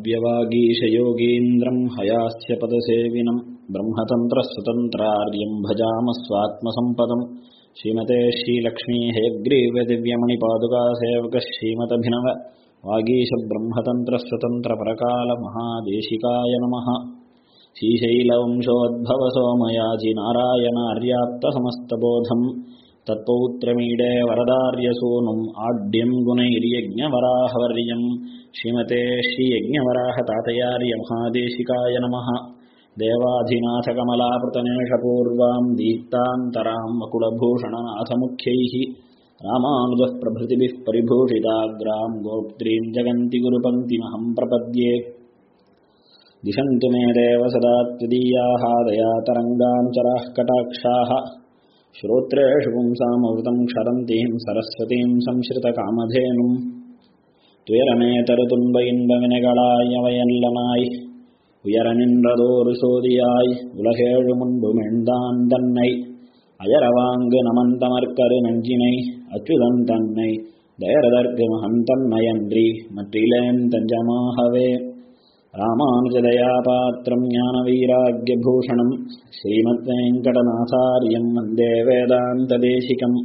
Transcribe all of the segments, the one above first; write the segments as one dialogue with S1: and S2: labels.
S1: वाग्यवागीशयोगीन्द्रम् हयास्य पदसेविनम् ब्रह्मतन्त्रस्वतन्त्रार्यम् भजामस्वात्मसम्पदम् श्रीमते श्रीलक्ष्मीहेग्रीवदिव्यमणिपादुकासेवकः श्रीमतभिनव वागीशब्रह्मतन्त्रस्वतन्त्रपरकालमहादेशिकाय नमः श्रीशैलवंशोद्भवसोमयाजिनारायणार्याप्तसमस्तबोधम् तत्पौत्रमीडे वरदार्यसूनुम् आड्यम् गुणैर्यज्ञवराहवर्यम् श्रीमते श्रीयज्ञवराहतातयार्यमहादेशिकाय नमः देवाधिनाथकमलापृतनेषपूर्वाम् दीप्तान्तराम् वकुलभूषणनाथमुख्यैः रामानुजः प्रभृतिभिः परिभूषिताग्राम् गोप्त्रीम् जगन्ति गुरुपङ्क्तिमहम् प्रपद्ये दिशन्तु मे देव सदा त्वदीयाः दयातरङ्गानुचराः कटाक्षाः श्रोत्रेषु पुंसामृतम् क्षरन्तीम् सरस्वतीम् संश्रितकामधेनुम् துயரமேதரு இன்பவினைகளாயவையல்லனாய் உயரனின்றதோரு சோதியாய் உலகேழு முன்பு மெழ்ந்தான் தன்னை அயரவாங்கு நமந்தமர்க்கரு நஞ்சினை அச்சுதன் தன்னை தயரதற்கு மகன் தன்மையன்றி மற்றிலேன் தஞ்சமாகவே ராமானுஜதயாபாத்திரம் ஞான வீராக்கியபூஷணம் ஸ்ரீமத் வெங்கடநாசாரியம் வந்தே வேதாந்ததேசிகம்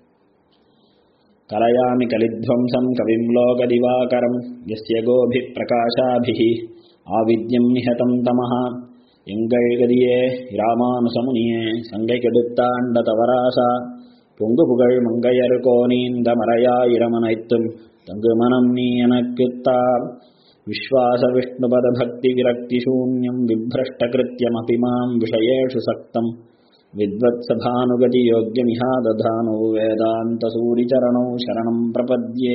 S1: कलयामि कलिध्वंसम् कविम् लोकदिवाकरम् यस्य गोभिः प्रकाशाभिः ஆவித்யம் நிகதம் தமஹ எங்கள் கதியே இராமானுசமுனியே சங்கை கெடுத்தாண்ட தவராசா பொங்கு புகழ் மங்கையர் கோனீந்த மறையாயிரமனைத்தும் தங்கு மனம் நீ எனக்குத்தா விஸ்வாச விஷ்ணுபத பக்தி விரக்தி சூன்யம் விப்ரஷ்டகிருத்தியமபி மாம் விஷயேஷு சக்தம் வித்வத்சபானுகதி யோக்கியமிஹா ததானோ வேதாந்த சூரிச்சரணோ சரணம் பிரபத்யே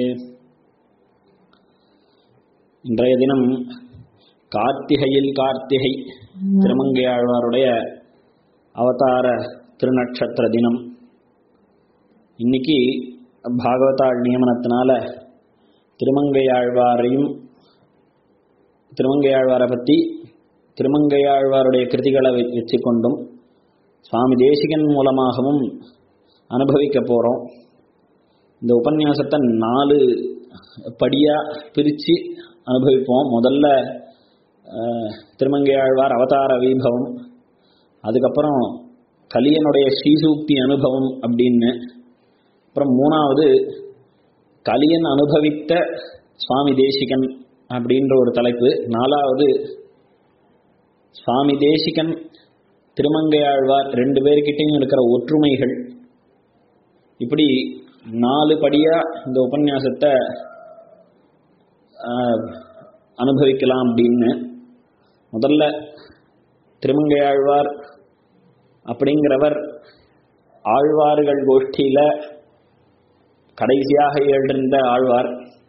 S1: இன்றைய தினம் கார்த்திகையில் கார்த்திகை திருமங்கையாழ்வாருடைய அவதார திருநட்சத்திர தினம் இன்னைக்கு பாகவதாள் நியமனத்தினால திருமங்கையாழ்வாரையும் திருமங்கையாழ்வாரை பற்றி திருமங்கையாழ்வாருடைய கிருதிகளை வச்சு கொண்டும் சுவாமி தேசிகன் மூலமாகவும் அனுபவிக்க போகிறோம் இந்த உபன்யாசத்தை நாலு படியாக பிரித்து அனுபவிப்போம் முதல்ல திருமங்கையாழ்வார் அவதார வைபவம் அதுக்கப்புறம் கலியனுடைய ஸ்ரீசூக்தி அனுபவம் அப்படின்னு அப்புறம் மூணாவது கலியன் அனுபவித்த சுவாமி தேசிகன் அப்படின்ற ஒரு தலைப்பு நாலாவது சுவாமி தேசிகன் திருமங்கையாழ்வார் ரெண்டு பேர்கிட்டையும் இருக்கிற ஒற்றுமைகள் இப்படி நாலு படியா இந்த உபன்யாசத்தை அனுபவிக்கலாம் அப்படின்னு முதல்ல திருமங்கையாழ்வார் அப்படிங்கிறவர் ஆழ்வார்கள் கோஷ்டியில கடைசியாக எழுந்த ஆழ்வார்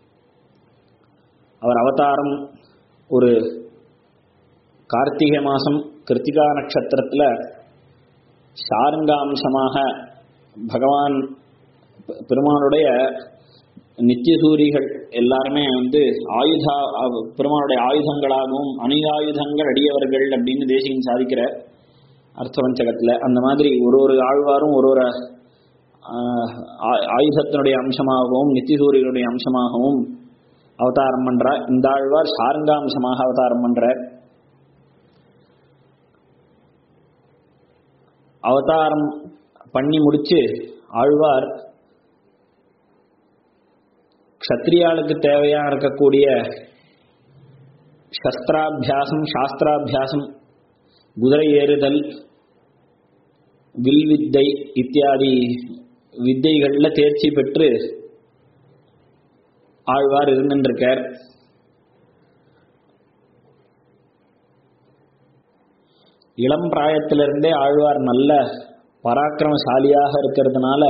S1: அவர் அவதாரம் ஒரு கார்த்திகை மாதம் கிருத்திகா நட்சத்திரத்தில் சாருங்காம்சமாக பகவான் பெருமானுடைய நித்திய சூரிகள் எல்லாருமே வந்து ஆயுதா பெருமானுடைய ஆயுதங்களாகவும் அணியாயுதங்கள் அடியவர்கள் அப்படின்னு தேசியம் சாதிக்கிற அர்த்தவஞ்சகத்தில் அந்த மாதிரி ஒரு ஒரு ஆழ்வாரும் ஒரு ஒரு ஆயுதத்தினுடைய அம்சமாகவும் நித்திய சூரியனுடைய அம்சமாகவும் அவதாரம் பண்றார் இந்த ஆழ்வார் சாருங்காம்சமாக அவதாரம் பண்றார் அவதாரம் பண்ணி முடிச்சு ஆழ்வார் க்ஷத்ரியாளுக்கு தேவையா இருக்கக்கூடிய சஸ்திராபியாசம் சாஸ்திராபியாசம் குதிரை ஏறுதல் வில் வித்தை இத்தியாதி வித்தைகள்ல தேர்ச்சி பெற்று ஆழ்வார் இருந்துருக்கார் இளம் பிராயத்திலிருந்தே ஆழ்வார் நல்ல பராக்கிரமசாலியாக இருக்கிறதுனால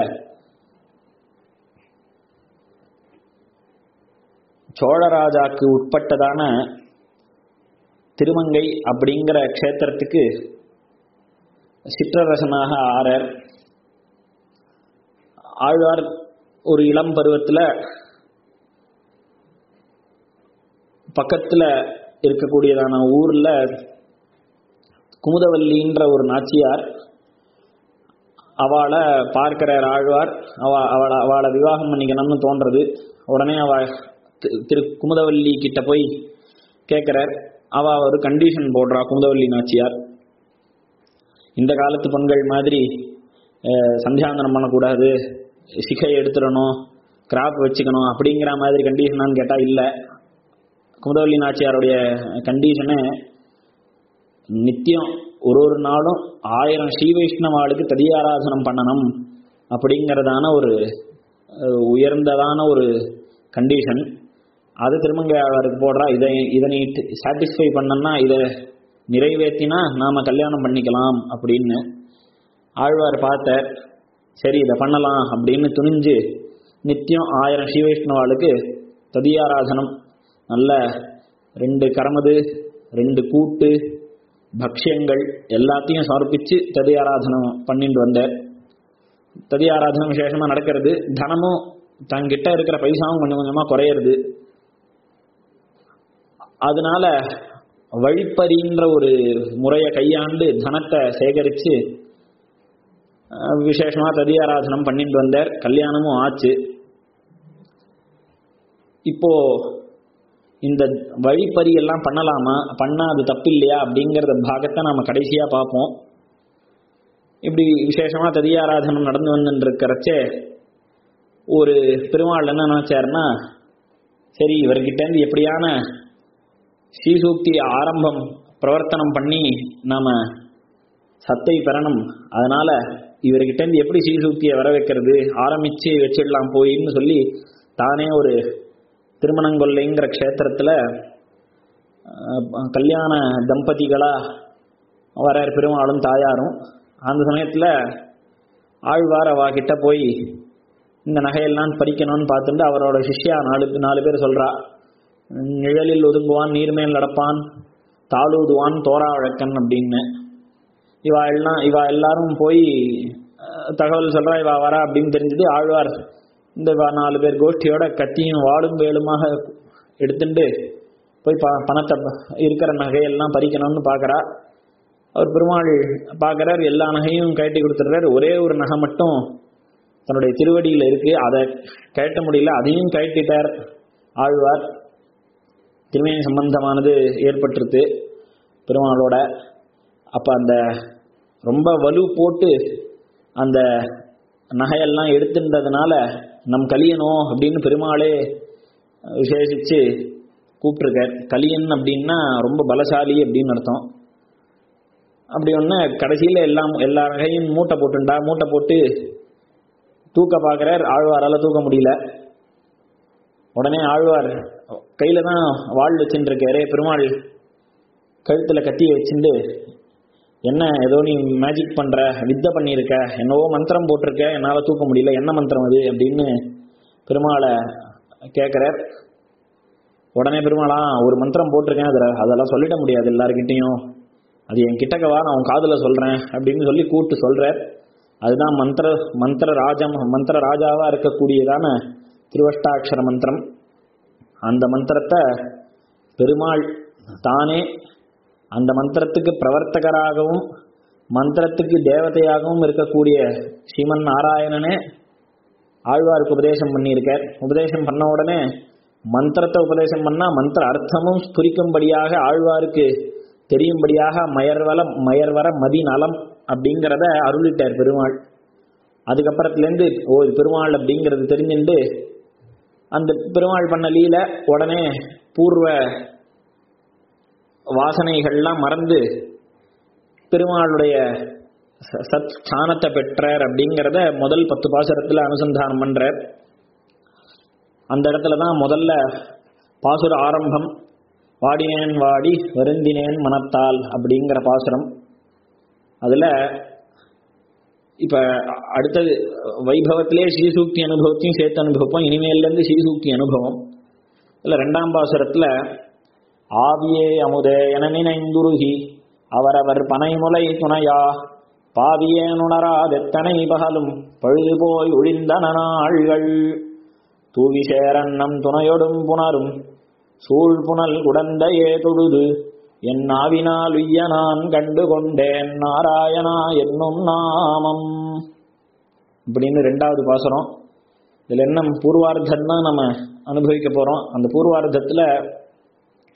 S1: சோழராஜாக்கு உட்பட்டதான திருமங்கை அப்படிங்கிற க்ஷேத்திரத்துக்கு சிற்றரசனாக ஆறார் ஆழ்வார் ஒரு இளம் பருவத்தில் பக்கத்தில் இருக்கக்கூடியதான ஊரில் குமுதவல்லின்ற ஒரு நாச்சியார் அவளை பார்க்கிறார் ஆழ்வார் அவ அவளை அவளை விவாகம் பண்ணிக்கணும்னு தோன்றது உடனே அவ தி- திரு குமுதவல்லி கிட்ட போய் கேட்கிறார் அவ ஒரு கண்டிஷன் போடுறா குமுதவல்லி நாச்சியார் இந்த காலத்து பெண்கள் மாதிரி அஹ், சந்தியாந்தனம் பண்ணக்கூடாது சிகை எடுத்துடணும் கிராப் வச்சுக்கணும் அப்படிங்கிற மாதிரி கண்டிஷனான்னு கேட்டால் இல்லை குமுதவல்லி நாச்சியாருடைய கண்டிஷனு நித்தியம் ஒரு ஒரு நாளும் ஆயிரம் ஸ்ரீ வைஷ்ணவாளுக்கு ததியாராதனம் பண்ணணும் அப்படிங்கிறதான ஒரு அஹ், உயர்ந்ததான ஒரு கண்டிஷன் அது திருமங்கையாளருக்கு போடுறா இதை இதனை சாட்டிஸ்ஃபை பண்ணோம்னா இதை நிறைவேற்றினா நாம கல்யாணம் பண்ணிக்கலாம் அப்படின்னு ஆழ்வார் பார்த்தார் சரி இதை பண்ணலாம் அப்படின்னு துணிஞ்சு நித்தியம் ஆயிரம் ஸ்ரீ வைஷ்ணவாளுக்கு ததியாராதனம் நல்ல ரெண்டு கரமது ரெண்டு கூட்டு பக்ஷ்யங்கள் எல்லாத்தையும் சமர்ப்பிச்சு ததி ஆராதனம் பண்ணிட்டு வந்தார் ததி ஆராதனம் விசேஷமா நடக்கிறது தனமும் தங்கிட்ட இருக்கிற பைசாவும் கொஞ்சம் கொஞ்சமா குறையிறது அதனால வழிப்பறின்ற ஒரு முறையை கையாண்டு தனத்தை சேகரித்து விசேஷமா ததி ஆராதனம் பண்ணிட்டு வந்தார் கல்யாணமும் ஆச்சு இப்போ இந்த வழிப்பறி எல்லாம் பண்ணலாமா பண்ணா அது தப்பு இல்லையா அப்படிங்கிறத பாகத்தை நாம கடைசியா பார்ப்போம் இப்படி விசேஷமா ததியாராதனம் நடந்து வந்துட்டு இருக்கிறச்சே ஒரு பெருமாள் என்ன நினைச்சாருன்னா சரி இவர்கிட்ட இருந்து எப்படியான ஸ்ரீசூக்தி ஆரம்பம் பிரவர்த்தனம் பண்ணி நாம சத்தை பெறணும் அதனால இவர்கிட்ட இருந்து எப்படி ஸ்ரீசூக்தியை வர வைக்கிறது ஆரம்பிச்சு வச்சிடலாம் போயின்னு சொல்லி தானே ஒரு திருமணங்கொல்லைங்கிற க்ஷேத்திரத்துல அஹ், கல்யாண தம்பதிகளா வரார் பெருமாளும் தாயாரும் அந்த சமயத்துல ஆழ்வார் அவா கிட்ட போய் இந்த நகையெல்லாம் பறிக்கணும்னு பார்த்துட்டு அவரோட சிஷ்யா நாலு நாலு பேர் சொல்றா நிழலில் ஒதுங்குவான் நீர்மேல் நடப்பான் தாளூதுவான் தோரா வழக்கன் அப்படின்னு இவா எல்லாம் இவா எல்லாரும் போய் அஹ், தகவல் சொல்றா இவா வரா அப்படின்னு தெரிஞ்சது ஆழ்வார் இந்த வா- நாலு பேர் கோஷ்டியோட கத்தியும் வாளும் வேலுமாக எடுத்துட்டு போய் ப பணத்தை ப- இருக்கிற நகையெல்லாம் பறிக்கணும்னு பார்க்கறா அவர் பெருமாள் பார்க்கறார் எல்லா நகையும் கழட்டி கொடுத்துட்றாரு ஒரே ஒரு நகை மட்டும் தன்னுடைய திருவடியில் இருக்கு அதை கழட்ட முடியல அதையும் கழட்டிட்டார் ஆழ்வார் திருமேனி சம்பந்தமானது ஏற்பட்டிருக்கு பெருமாளோட அப்ப அந்த ரொம்ப வலு போட்டு அந்த நகையெல்லாம் எடுத்துன்றதுனால நம் கலியணும் அப்படின்னு பெருமாளே விசேஷிச்சு கூப்பிட்டுருக்கார் கலியன் அப்படின்னா ரொம்ப பலசாலி அப்படின்னு அர்த்தம் அப்படி ஒன்று கடைசியில் எல்லாம் எல்லா நகையும் மூட்டை போட்டுண்டா மூட்டை போட்டு தூக்க பார்க்குறார் ஆழ்வாரால் தூக்க முடியல உடனே ஆழ்வார் கையில தான் வாழ் வச்சுட்டு இருக்காரே பெருமாள் கழுத்துல கத்தியை வச்சுட்டு என்ன ஏதோ நீ மேஜிக் பண்ற வித்தை பண்ணியிருக்க என்னவோ மந்திரம் போட்டிருக்க என்னால் தூக்க முடியல என்ன மந்திரம் அது அப்படின்னு பெருமாளை கேட்குறார் உடனே பெருமாளா ஒரு மந்திரம் போட்டிருக்கேன் அதில் அதெல்லாம் சொல்லிட முடியாது எல்லாருக்கிட்டையும் அது என் கிட்டக்கவா நான் உன் காதுல சொல்றேன் அப்படின்னு சொல்லி கூப்பிட்டு சொல்றார் அதுதான் மந்திர மந்திர ராஜம் மந்திர ராஜாவா இருக்கக்கூடியதான திருவஷ்டாட்சர மந்திரம் அந்த மந்திரத்தை பெருமாள் தானே அந்த மந்திரத்துக்கு பிரவர்த்தகராகவும் மந்திரத்துக்கு தேவதையாகவும் இருக்கக்கூடிய ஸ்ரீமன் நாராயணனே ஆழ்வாருக்கு உபதேசம் பண்ணியிருக்கார் உபதேசம் பண்ண உடனே மந்திரத்தை உபதேசம் பண்ணா மந்திர அர்த்தமும் குறிக்கும்படியாக ஆழ்வாருக்கு தெரியும்படியாக மயர்வல மயர்வர மதி நலம் அப்படிங்கிறத அருளிட்டார் பெருமாள் அதுக்கப்புறத்துலேருந்து ஓ இது பெருமாள் அப்படிங்கிறது தெரிஞ்சுண்டு அந்த பெருமாள் பண்ண லீல உடனே பூர்வ வாசனைகள்லாம் மறந்து பெருமாளுடைய ச- சத் ஸ்தானத்தை பெற்றார் அப்படிங்கிறத முதல் பத்து பாசுரத்தில் அனுசந்தானம் பண்றார் அந்த இடத்துல தான் முதல்ல பாசுர ஆரம்பம் வாடினேன் வாடி வருந்தினேன் மனத்தால் அப்படிங்கிற பாசுரம் அதுல இப்ப அடுத்தது வைபவத்திலே ஸ்ரீசூக்தி அனுபவத்தையும் சேர்த்து அனுபவிப்போம் இனிமேல்ல இருந்து ஸ்ரீசூக்தி அனுபவம் இல்ல ரெண்டாம் பாசுரத்துல ஆவியே அமுதே என நினைந்துருகி அவரவர் பனைமுலை துணையா பாவியேனுணராதெத்தனை பகலும் பழுது போய் ஒழிந்தன நாள்கள் தூவி சேரன்னம் துணையொடும் புணரும் சூழ் புனல் குடந்தையே தொழுது என் நாவினால் உய்ய நான் கண்டு கொண்டேன் நாராயணா என்னும் நாமம் இப்படின்னு ரெண்டாவது பாசுரம் இதுல என்ன பூர்வார்த்தம் தான் நம்ம அனுபவிக்க போறோம் அந்த பூர்வார்த்தத்துல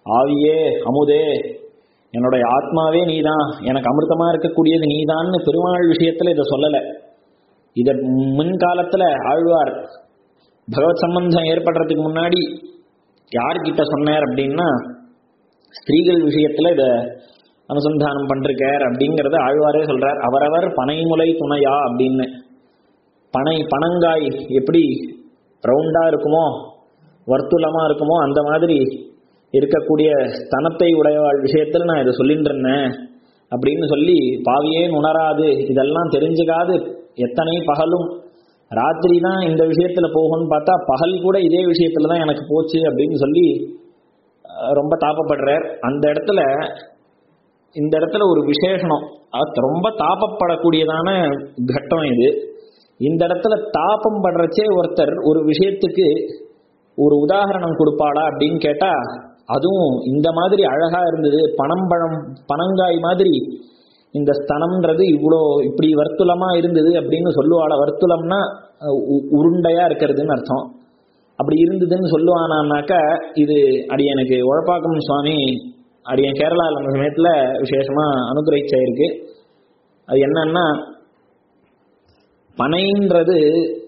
S1: ஆவியே அமுதே என்னுடைய ஆத்மாவே நீதான் எனக்கு அமிர்தமா இருக்கக்கூடியது நீதான்னு பெருமாள் விஷயத்துல இதை சொல்லலை இத முன்காலத்துல ஆழ்வார் பகவத் சம்பந்தம் ஏற்படுறதுக்கு முன்னாடி யார்கிட்ட சொன்னார் அப்படின்னா ஸ்திரீகள் விஷயத்துல இத அனுசந்தானம் பண்றார் அப்படிங்கறத ஆழ்வாரே சொல்றார் அவரவர் பனைமுலை துணையா அப்படின்னு பனை பனங்காய் எப்படி ரவுண்டா இருக்குமோ வர்த்துலமா இருக்குமோ அந்த மாதிரி இருக்கக்கூடிய ஸ்தனத்தை உடையவாள் விஷயத்துல நான் இதை சொல்லிட்டு இருந்தேன் அப்படின்னு சொல்லி பாவியே உணராது இதெல்லாம் தெரிஞ்சுக்காது எத்தனை பகலும் ராத்திரி தான் இந்த விஷயத்துல போகும்னு பார்த்தா பகல் கூட இதே விஷயத்துல தான் எனக்கு போச்சு அப்படின்னு சொல்லி அஹ், ரொம்ப தாபப்படுறார் அந்த இடத்துல இந்த இடத்துல ஒரு விசேஷனம் அது ரொம்ப தாபப்படக்கூடியதான கட்டம் இது இந்த இடத்துல தாபம் படுறச்சே ஒருத்தர் ஒரு விஷயத்துக்கு ஒரு உதாரணம் கொடுப்பாளா அப்படின்னு கேட்டா அதுவும் இந்த மாதிரி அழகா இருந்தது பனம்பழம் பனங்காய் மாதிரி இந்த ஸ்தனம்ன்றது இவ்வளோ இப்படி வர்த்துலமா இருந்தது அப்படின்னு சொல்லுவாளா வர்த்துலம்னா அஹ், உ- உருண்டையா இருக்கிறதுன்னு அர்த்தம் அப்படி இருந்ததுன்னு சொல்லுவானான்னாக்கா இது அடியனுக்கு உழப்பாக்கம் சுவாமி அடியன் கேரளாவில் அந்த சமயத்தில் விசேஷமா அனுகிரகிச்சாயிருக்கு அது என்னன்னா பனைன்றது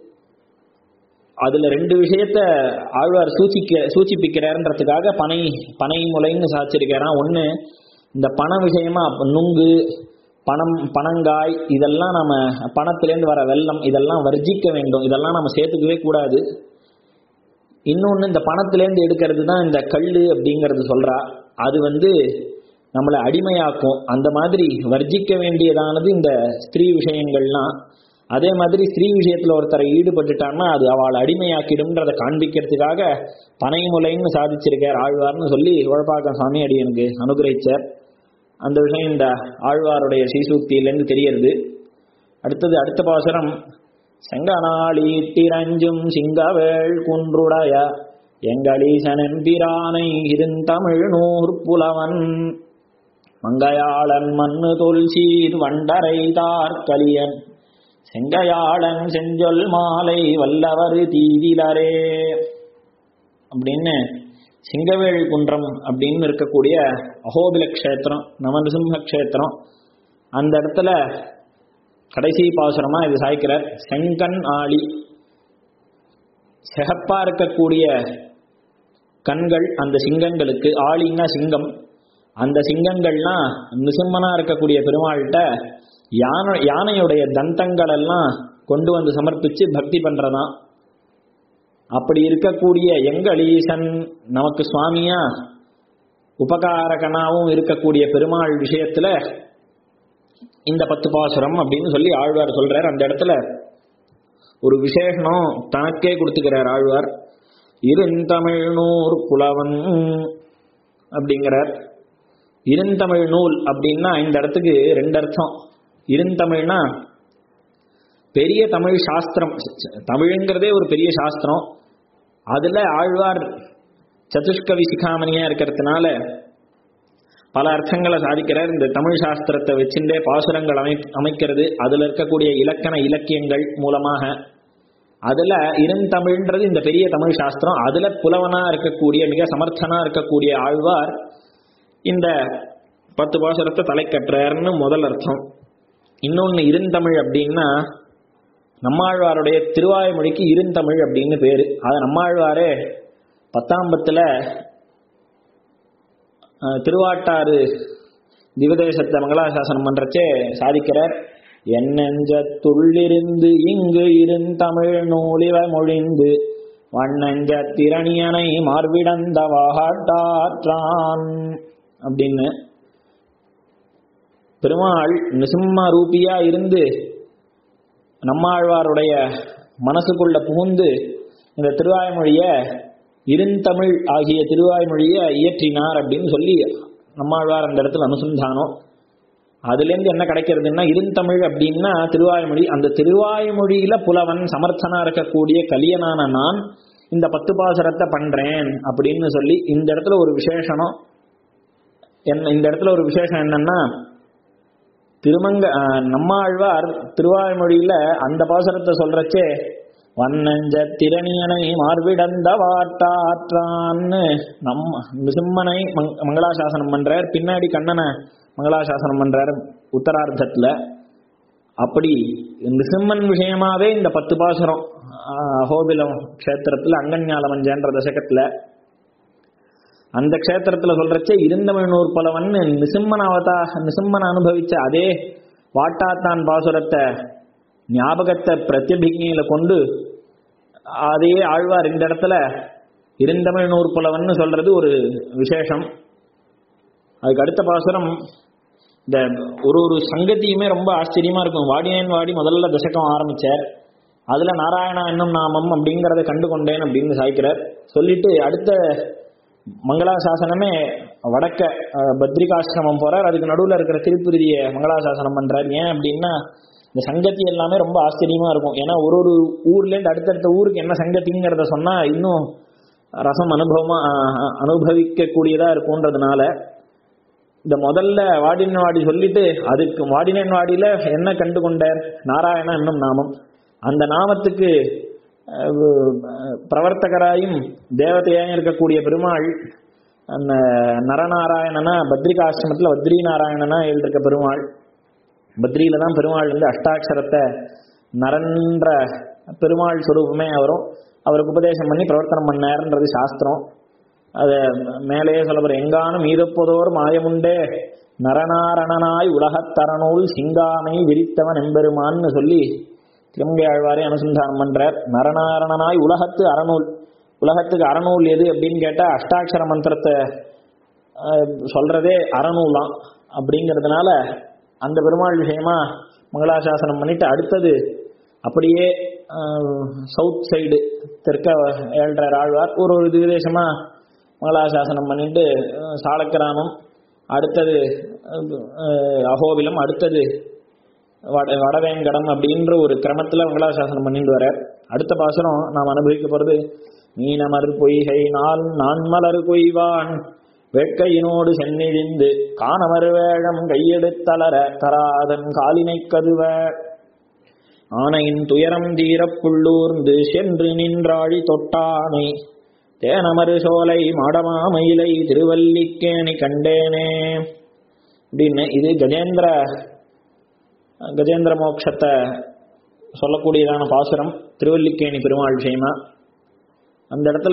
S1: அதுல ரெண்டு விஷயத்த ஆழ்வார் சூச்சிக்க சூச்சிப்பிக்கிறார்ன்றதுக்காக பனை பனை முளைன்னு சாச்சிருக்கிறான் ஒண்ணு இந்த பண விஷயமா நுங்கு பணம் பனங்காய் இதெல்லாம் நம்ம பணத்திலேருந்து வர வெள்ளம் இதெல்லாம் வர்ஜிக்க வேண்டும் இதெல்லாம் நம்ம சேர்த்துக்கவே கூடாது இன்னொன்று இந்த பணத்திலேருந்து எடுக்கிறது தான் இந்த கல் அப்படிங்கிறது சொல்றா அது வந்து நம்மளை அடிமையாக்கும் அந்த மாதிரி வர்ஜிக்க வேண்டியதானது இந்த ஸ்திரீ விஷயங்கள்லாம் அதே மாதிரி ஸ்திரீ விஷயத்துல ஒருத்தரை ஈடுபட்டுட்டான்னா அது அவளை அடிமையாக்கிடும்ன்றதை காண்பிக்கிறதுக்காக பனைமுலைன்னு சாதிச்சிருக்கார் ஆழ்வார்னு சொல்லி உழப்பாக்கம் சாமி அடியனுக்கு அனுகிரகிச்சார் அந்த விஷயம் இந்த ஆழ்வாருடைய ஸ்ரீசூக்தியிலேருந்து தெரியறது அடுத்தது அடுத்த பாசுரம் செங்கனாளி திரஞ்சும் சிங்கவேள் குன்றுடைய எங்களீசனன் பிரானை இருந்தமிழ் நூற் புலவன் மங்கையாளன் மண்ணு தொல் சீர் வண்டரை தார்கலியன் செங்கையாளன் செஞ்சொல் மாலை வல்லவர் தீவிலரே அப்படின்னு சிங்கவேள் குன்றம் அப்படின்னு இருக்கக்கூடிய அகோபில க்ஷேத்திரம் நவநரசிம்ம க்ஷேத்திரம் அந்த இடத்துல கடைசி பாசுரமா இது சாய்க்கிறார் செங்கன் ஆளி சிகப்பா இருக்கக்கூடிய கண்கள் அந்த சிங்கங்களுக்கு ஆளின்னா சிங்கம் அந்த சிங்கங்கள்லாம் நிசிம்மனா இருக்கக்கூடிய பெருமாள்கிட்ட யானை யானையுடைய தந்தங்கள் எல்லாம் கொண்டு வந்து சமர்ப்பிச்சு பக்தி பண்றதாம் அப்படி இருக்கக்கூடிய எங்கள் ஈசன் நமக்கு சுவாமியா உபகாரகனாவும் இருக்கக்கூடிய பெருமாள் விஷயத்துல இந்த பத்து பாசுரம் அப்படின்னு சொல்லி ஆழ்வார் சொல்றார் அந்த இடத்துல ஒரு விசேஷனம் தனக்கே கொடுத்துக்கிறார் ஆழ்வார் இருந்தமிழ் நூறு புலவன் அப்படிங்கிறார் இருந்தமிழ் நூல் அப்படின்னா இந்த இடத்துக்கு ரெண்டு அர்த்தம் இருந்தமிழ்னா பெரிய தமிழ் சாஸ்திரம் தமிழ்ங்கிறதே ஒரு பெரிய சாஸ்திரம் அதுல ஆழ்வார் சதுஷ்கவி சிகாமணியா இருக்கிறதுனால பல அர்த்தங்களை சாதிக்கிறார் இந்த தமிழ் சாஸ்திரத்தை வச்சுட்டே பாசுரங்கள் அமை அமைக்கிறது அதுல இருக்கக்கூடிய இலக்கண இலக்கியங்கள் மூலமாக அதுல இருந்தமிழ்ன்றது இந்த பெரிய தமிழ் சாஸ்திரம் அதுல புலவனா இருக்கக்கூடிய மிக சமர்த்தனா இருக்கக்கூடிய ஆழ்வார் இந்த பத்து பாசுரத்தை தலை கட்டுறாருன்னு முதல் அர்த்தம் இன்னொன்னு இருந்தமிழ் அப்படின்னா நம்மாழ்வாருடைய திருவாய்மொழிக்கு இருந்தமிழ் அப்படின்னு பேரு அது நம்மாழ்வாரே பத்தாம் பத்துல அஹ், திருவாட்டாறு திவதேசத்தை மங்களாசாசனம் பண்றச்சே சாதிக்கிறார் என்னெஞ்சத்துள்ளிருந்து இங்கு இருந்தமிழ் நூலிவ மொழிந்து வண்ணஞ்ச திரணியனை மார்பிடந்த வாட்டாற்றான் அப்படின்னு பெருமாள் நிசிம்ம ரூபியா இருந்து நம்மாழ்வாருடைய மனசுக்குள்ள புகுந்து இந்த திருவாய்மொழிய இருந்தமிழ் ஆகிய திருவாய்மொழிய இயற்றினார் அப்படின்னு சொல்லி நம்மாழ்வார் அந்த இடத்துல அனுசந்தானம் அதுலேருந்து என்ன கிடைக்கிறதுன்னா இருந்தமிழ் அப்படின்னா திருவாய்மொழி அந்த திருவாய்மொழியில புலவன் சமர்த்தனா இருக்கக்கூடிய கலியனான நான் இந்த பத்து பாசுரத்தை பண்றேன் அப்படின்னு சொல்லி இந்த இடத்துல ஒரு விசேஷனம் என்ன இந்த இடத்துல ஒரு விசேஷம் என்னன்னா திருமங்க அஹ், நம்மாழ்வார் திருவாய்மொழியில அந்த பாசுரத்தை சொல்றச்சே வண்ணஞ்ச திரணியனை மார்பிடந்த வாட்டாற்றான்னு நம்ம நிசிம்மனை மங் மங்களாசாசனம் பண்றார் பின்னாடி கண்ணனை மங்களாசாசனம் பண்றார் உத்தரார்த்தத்துல அப்படி நிசிம்மன் விஷயமாவே இந்த பத்து பாசுரம் ஆஹ், அஹோபிலம் க்ஷேத்திரத்துல அங்கன்யாலமஞ்சன்ற தசகத்துல அந்த க்ஷேத்திரத்துல சொல்றச்சே இருந்தவனூர் பலவன் நிசிம்மன் அவதா நிசிம்மன் அனுபவிச்ச அதே வாட்டாத்தான் பாசுரத்தை ஞாபகத்தை பிரத்யபிக்னியில கொண்டு அதே ஆழ்வார் இந்த இடத்துல இருந்தமிழ் நூறு புலவன் சொல்றது ஒரு விசேஷம் அதுக்கு அடுத்த பாசுரம் இந்த ஒரு ஒரு சங்கத்தியுமே ரொம்ப ஆச்சரியமா இருக்கும் வாடினேன் வாடி முதல்ல தசகம் ஆரம்பிச்சார் அதுல நாராயணா என்னும் நாமம் அப்படிங்கறத கண்டு கொண்டேன் அப்படின்னு சாய்க்கிறார் சொல்லிட்டு அடுத்த மங்களாசாசனமே வடக்க அஹ், பத்ரிகாசிரமம் போறார் அதுக்கு நடுவுல இருக்கிற திருப்பிருதிய மங்களாசாசனம் பண்றார் ஏன் அப்படின்னா இந்த சங்கத்தி எல்லாமே ரொம்ப ஆச்சரியமா இருக்கும் ஏன்னா ஒரு ஒரு ஊர்ல இருந்து அடுத்தடுத்த ஊருக்கு என்ன சங்கத்திங்கிறத சொன்னா இன்னும் ரசம் அனுபவமா அஹ், அனுபவிக்க கூடியதா இருக்கும்ன்றதுனால இந்த முதல்ல வாடின வாடி சொல்லிட்டு அதுக்கு வாடினன் வாடியில என்ன கண்டு கொண்டார் நாராயணா என்னும் நாமம் அந்த நாமத்துக்கு அஹ், பிரவர்த்தகராயும் தேவதையாயும் இருக்கக்கூடிய பெருமாள் அந்த நரநாராயணனா பத்ரிகாசிரமத்தில் பத்ரி நாராயணனா எழுதிருக்க பெருமாள் பத்ரியில தான் பெருமாள் வந்து அஷ்டாட்சரத்தை நரன்ற பெருமாள் சுரூபமே அவரும் அவருக்கு உபதேசம் பண்ணி பிரவர்த்தனம் பண்ணாருன்றது சாஸ்திரம் அத மேலேயே சொல்லப்படுற எங்கானும் மீதப்போதோர் மாயமுண்டே நரநாரணனாய் உலகத்தரநூல் சிங்கானை விரித்தவன் எம்பெருமான்னு சொல்லி திருமங்கை ஆழ்வாரே அனுசந்தானம் பண்றார் நரநாரணனாய் உலகத்து அறநூல் உலகத்துக்கு அறநூல் எது அப்படின்னு கேட்டா அஷ்டாட்சர மந்திரத்தை அஹ், சொல்றதே அறநூலாம் அப்படிங்கிறதுனால அந்த பெருமாள் விஷயமா மங்களாசாசனம் பண்ணிட்டு அடுத்தது அப்படியே சவுத் சைடு தெற்க ஏழ்ற ஆழ்வார் ஒரு ஒரு விதேசமா மங்களாசாசனம் பண்ணிட்டு அஹ், சாலக்கிராமம் அடுத்தது அஹ், அகோபிலம் அடுத்தது வட வடவேங்கடம் அப்படின்ற ஒரு கிரமத்துல மங்களாசாசனம் பண்ணிட்டு வர அடுத்த பாசனம் நாம் அனுபவிக்க போறது மீனமர் பொய்கை நாள் நான்மலர் கொய்வான் வேட்கையினோடு சென்னிழிந்து காணமர் வேழம் கையெடுத்தளர கராதன் காலினை கதுவ ஆனையின் துயரம் தீரப் புள்ளூர்ந்து சென்று நின்றாழி தொட்டானை தேனமரு சோலை மாடமாமயிலை திருவல்லிக்கேணி கண்டேனே அப்படின்னு இது கஜேந்திர கஜேந்திர மோட்சத்தை சொல்லக்கூடியதான பாசுரம் திருவல்லிக்கேணி பெருமாள் விஷயமா அந்த இடத்துல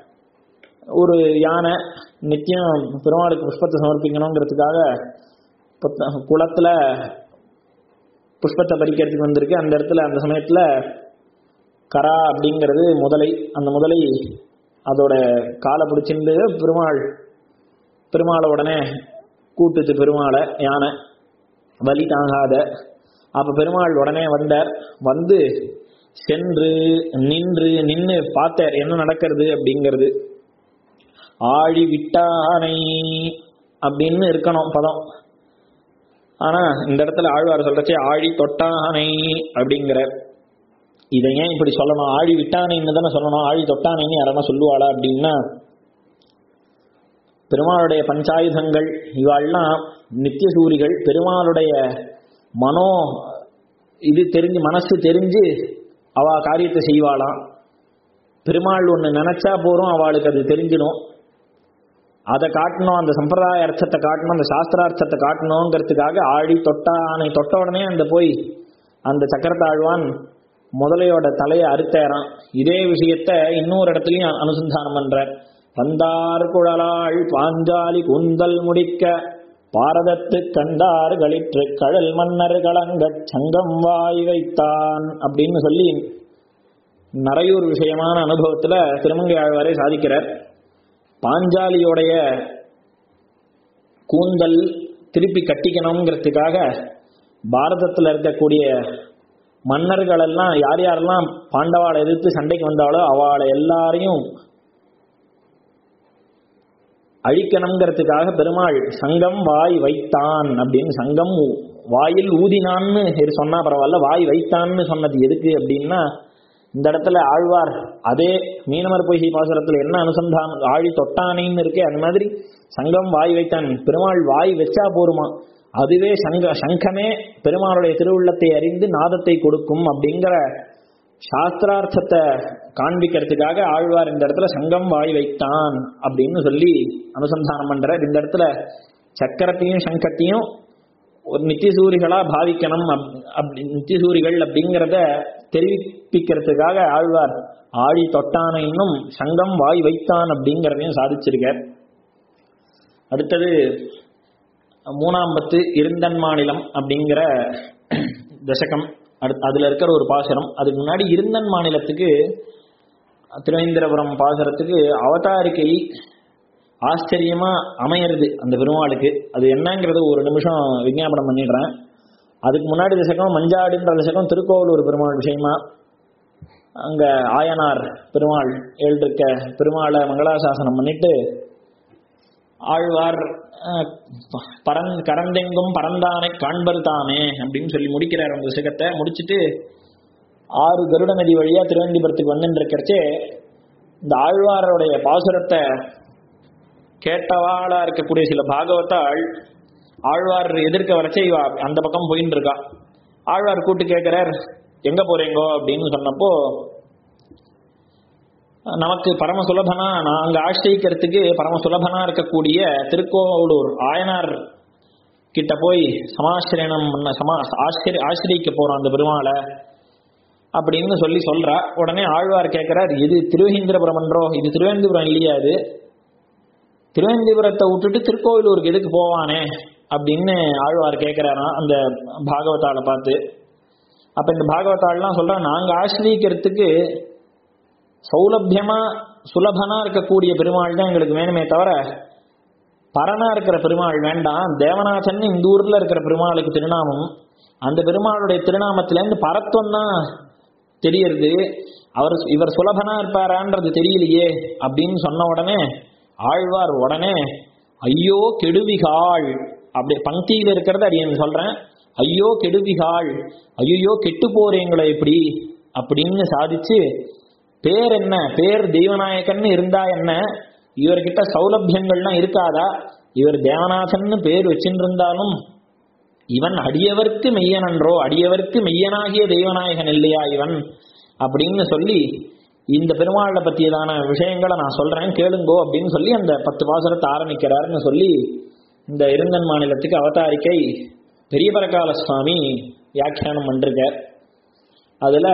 S1: ஒரு யானை நித்தியம் பெருமாளுக்கு புஷ்பத்தை சமர்ப்பிக்கணுங்கிறதுக்காக புத்த- குளத்துல புஷ்பத்தை பறிக்கிறதுக்கு வந்திருக்கு அந்த இடத்துல அந்த சமயத்துல கரா அப்படிங்கிறது முதலை அந்த முதலை அதோட காலை பிடிச்சிருந்து பெருமாள் பெருமாளை உடனே கூட்டுச்சு பெருமாளை யானை வலி தாங்காத அப்ப பெருமாள் உடனே வந்தார் வந்து சென்று நின்று நின்று பார்த்தார் என்ன நடக்கிறது அப்படிங்கிறது ஆழி விட்டானை அப்படின்னு இருக்கணும் பதம் ஆனா இந்த இடத்துல ஆழ்வார் சொல்றச்சே ஆழி தொட்டானை அப்படிங்கிற இதை ஏன் இப்படி சொல்லணும் ஆழி விட்டானைன்னு தானே சொல்லணும் ஆழி தொட்டானைன்னு யாரா சொல்லுவாளா அப்படின்னா பெருமாளுடைய பஞ்சாயுதங்கள் இவாள்லாம் நித்திய சூரிகள் பெருமாளுடைய மனோ இது தெரிஞ்சு மனசு தெரிஞ்சு அவ காரியத்தை செய்வாளாம் பெருமாள் ஒன்று நினைச்சா போறோம் அவளுக்கு அது தெரிஞ்சிடும் அதை காட்டணும் அந்த சம்பிரதாய அர்த்தத்தை காட்டணும் அந்த சாஸ்திரார்த்தத்தை காட்டணுங்கிறதுக்காக ஆழி தொட்டா ஆனை தொட்ட உடனே அந்த போய் அந்த சக்கரத்தாழ்வான் முதலையோட தலையை அறுத்தேறான் இதே விஷயத்த இன்னொரு இடத்துலயும் அனுசந்தானம் பண்றார் வந்தார் குழலாள் பாஞ்சாலி கூந்தல் முடிக்க பாரதத்து கண்டார் களிற்று கழல் மன்னர் கலங்கச் சங்கம் வாய் வைத்தான் அப்படின்னு சொல்லி நரையூர் விஷயமான அனுபவத்துல திருமங்கை ஆழ்வாரே சாதிக்கிறார் பாஞ்சாலியோடைய கூந்தல் திருப்பி கட்டிக்கணுங்கிறதுக்காக பாரதத்தில் இருக்கக்கூடிய மன்னர்கள் எல்லாம் யார் யாரெல்லாம் பாண்டவாளை எதிர்த்து சண்டைக்கு வந்தாலோ அவளை எல்லாரையும் அழிக்கணுங்கிறதுக்காக பெருமாள் சங்கம் வாய் வைத்தான் அப்படின்னு சங்கம் வாயில் ஊதினான்னு இது சொன்னா பரவாயில்ல வாய் வைத்தான்னு சொன்னது எதுக்கு அப்படின்னா இந்த இடத்துல ஆழ்வார் அதே மீனமர் பொய்கை பாசுரத்துல என்ன அனுசந்தானம் ஆழி தொட்டானைன்னு இருக்கே அந்த மாதிரி சங்கம் வாய் வைத்தான் பெருமாள் வாய் வச்சா போருமா அதுவே சங்க சங்கமே பெருமாளுடைய திருவுள்ளத்தை அறிந்து நாதத்தை கொடுக்கும் அப்படிங்கிற சாஸ்திரார்த்தத்தை காண்பிக்கிறதுக்காக ஆழ்வார் இந்த இடத்துல சங்கம் வாய் வைத்தான் அப்படின்னு சொல்லி அனுசந்தானம் பண்றார் இந்த இடத்துல சக்கரத்தையும் சங்கத்தையும் ஒரு நித்தியசூரிகளா பாவிக்கணும் அப்- அப்படி நித்தியசூரிகள் அப்படிங்கிறத தெரிவிப்பிக்கிறதுக்காக ஆழ்வார் ஆழி தொட்டான இன்னும் சங்கம் வாய் வைத்தான் அப்படிங்கிறதையும் சாதிச்சிருக்கார் அடுத்தது மூணாம் பத்து இருந்தன் மாநிலம் அப்படிங்கிற தசகம் அடுத்து அதுல இருக்கிற ஒரு பாசுரம் அதுக்கு முன்னாடி இருந்தன் மாநிலத்துக்கு திருவேந்திரபுரம் பாசுரத்துக்கு அவதாரிக்கை ஆச்சரியமா அமையிறது அந்த பெருமாளுக்கு அது என்னங்கிறது ஒரு நிமிஷம் விஞ்ஞாபனம் பண்ணிடுறேன் அதுக்கு முன்னாடி தசகம் மஞ்சாடுன்ற தசகம் திருக்கோவிலூர் பெருமாள் விஷயமா அங்க ஆயனார் பெருமாள் எழுதிருக்க பெருமாளை மங்களாசாசனம் பண்ணிட்டு ஆழ்வார் அஹ், பரந் கரந்தெங்கும் பரந்தானை காண்பர் தாமே அப்படின்னு சொல்லி முடிக்கிறார் அந்த சிகத்தை முடிச்சிட்டு ஆறு கருட நதி வழியா திருவனந்தபுரத்துக்கு வந்துட்டு இருக்கிறச்சே இந்த ஆழ்வாருடைய பாசுரத்தை கேட்டவாளா இருக்கக்கூடிய சில பாகவத்தாள் ஆழ்வார் எதிர்க்க வரச்சே இவ அந்த பக்கம் போயின்னு இருக்கா ஆழ்வார் கூட்டு கேட்கிறார் எங்க போறீங்கோ அப்படின்னு சொன்னப்போ நமக்கு பரம சுலபனா நாங்க ஆசிரியிக்கிறதுக்கு பரம சுலபனா இருக்கக்கூடிய திருக்கோவலூர் ஆயனார் கிட்ட போய் சமாசிரியனம் பண்ண சமா ஆசிரி ஆசிரியிக்க போறோம் அந்த பெருமாளை அப்படின்னு சொல்லி சொல்றா உடனே ஆழ்வார் கேட்கிறார் இது திருவேந்திரபுரம் என்றோ இது திருவேந்திரபுரம் இல்லையா இது திருவேந்திபுரத்தை விட்டுட்டு திருக்கோவிலூருக்கு எதுக்கு போவானே அப்படின்னு ஆழ்வார் கேட்கிறாராம் அந்த பாகவதாளை பார்த்து அப்ப இந்த பாகவதாள்லாம் சொல்றா நாங்க ஆசிரியிக்கிறதுக்கு சௌலபியமா சுலபனா இருக்கக்கூடிய பெருமாள் தான் எங்களுக்கு வேணுமே தவிர பரனா இருக்கிற பெருமாள் வேண்டாம் தேவநாதன் இந்த ஊர்ல இருக்கிற பெருமாளுக்கு திருநாமம் அந்த பெருமாளுடைய திருநாமத்திலேருந்து பரத்துவம் தான் தெரியறது அவர் இவர் சுலபனா இருப்பாரான்றது தெரியலையே அப்படின்னு சொன்ன உடனே ஆழ்வார் உடனே ஐயோ கெடுவிகாள் அப்படி பங்கியில இருக்கிறத அடியேன் சொல்றேன் ஐயோ கெடுவிகாள் ஐயோ கெட்டு போறீங்களே இப்படி அப்படின்னு சாதிச்சு பேர் என்ன பேர் தெய்வநாயகன்னு இருந்தா என்ன இவர்கிட்ட சௌலபியங்கள்லாம் இருக்காதா இவர் தேவநாதன்னு பேர் வச்சுட்டு இருந்தாலும் இவன் அடியவர்க்கு மெய்யனன்றோ அடியவர்க்கு மெய்யனாகிய தெய்வநாயகன் இல்லையா இவன் அப்படின்னு சொல்லி இந்த பெருமாளை பற்றியதான விஷயங்களை நான் சொல்றேன் கேளுங்கோ அப்படின்னு சொல்லி அந்த பத்து பாசுரத்தை ஆரம்பிக்கிறாருன்னு சொல்லி இந்த இருந்தன் மாநிலத்துக்கு அவதாரிக்கை பெரிய பரகால சுவாமி வியாக்கியானம் பண்ணிருக்கார் அதுல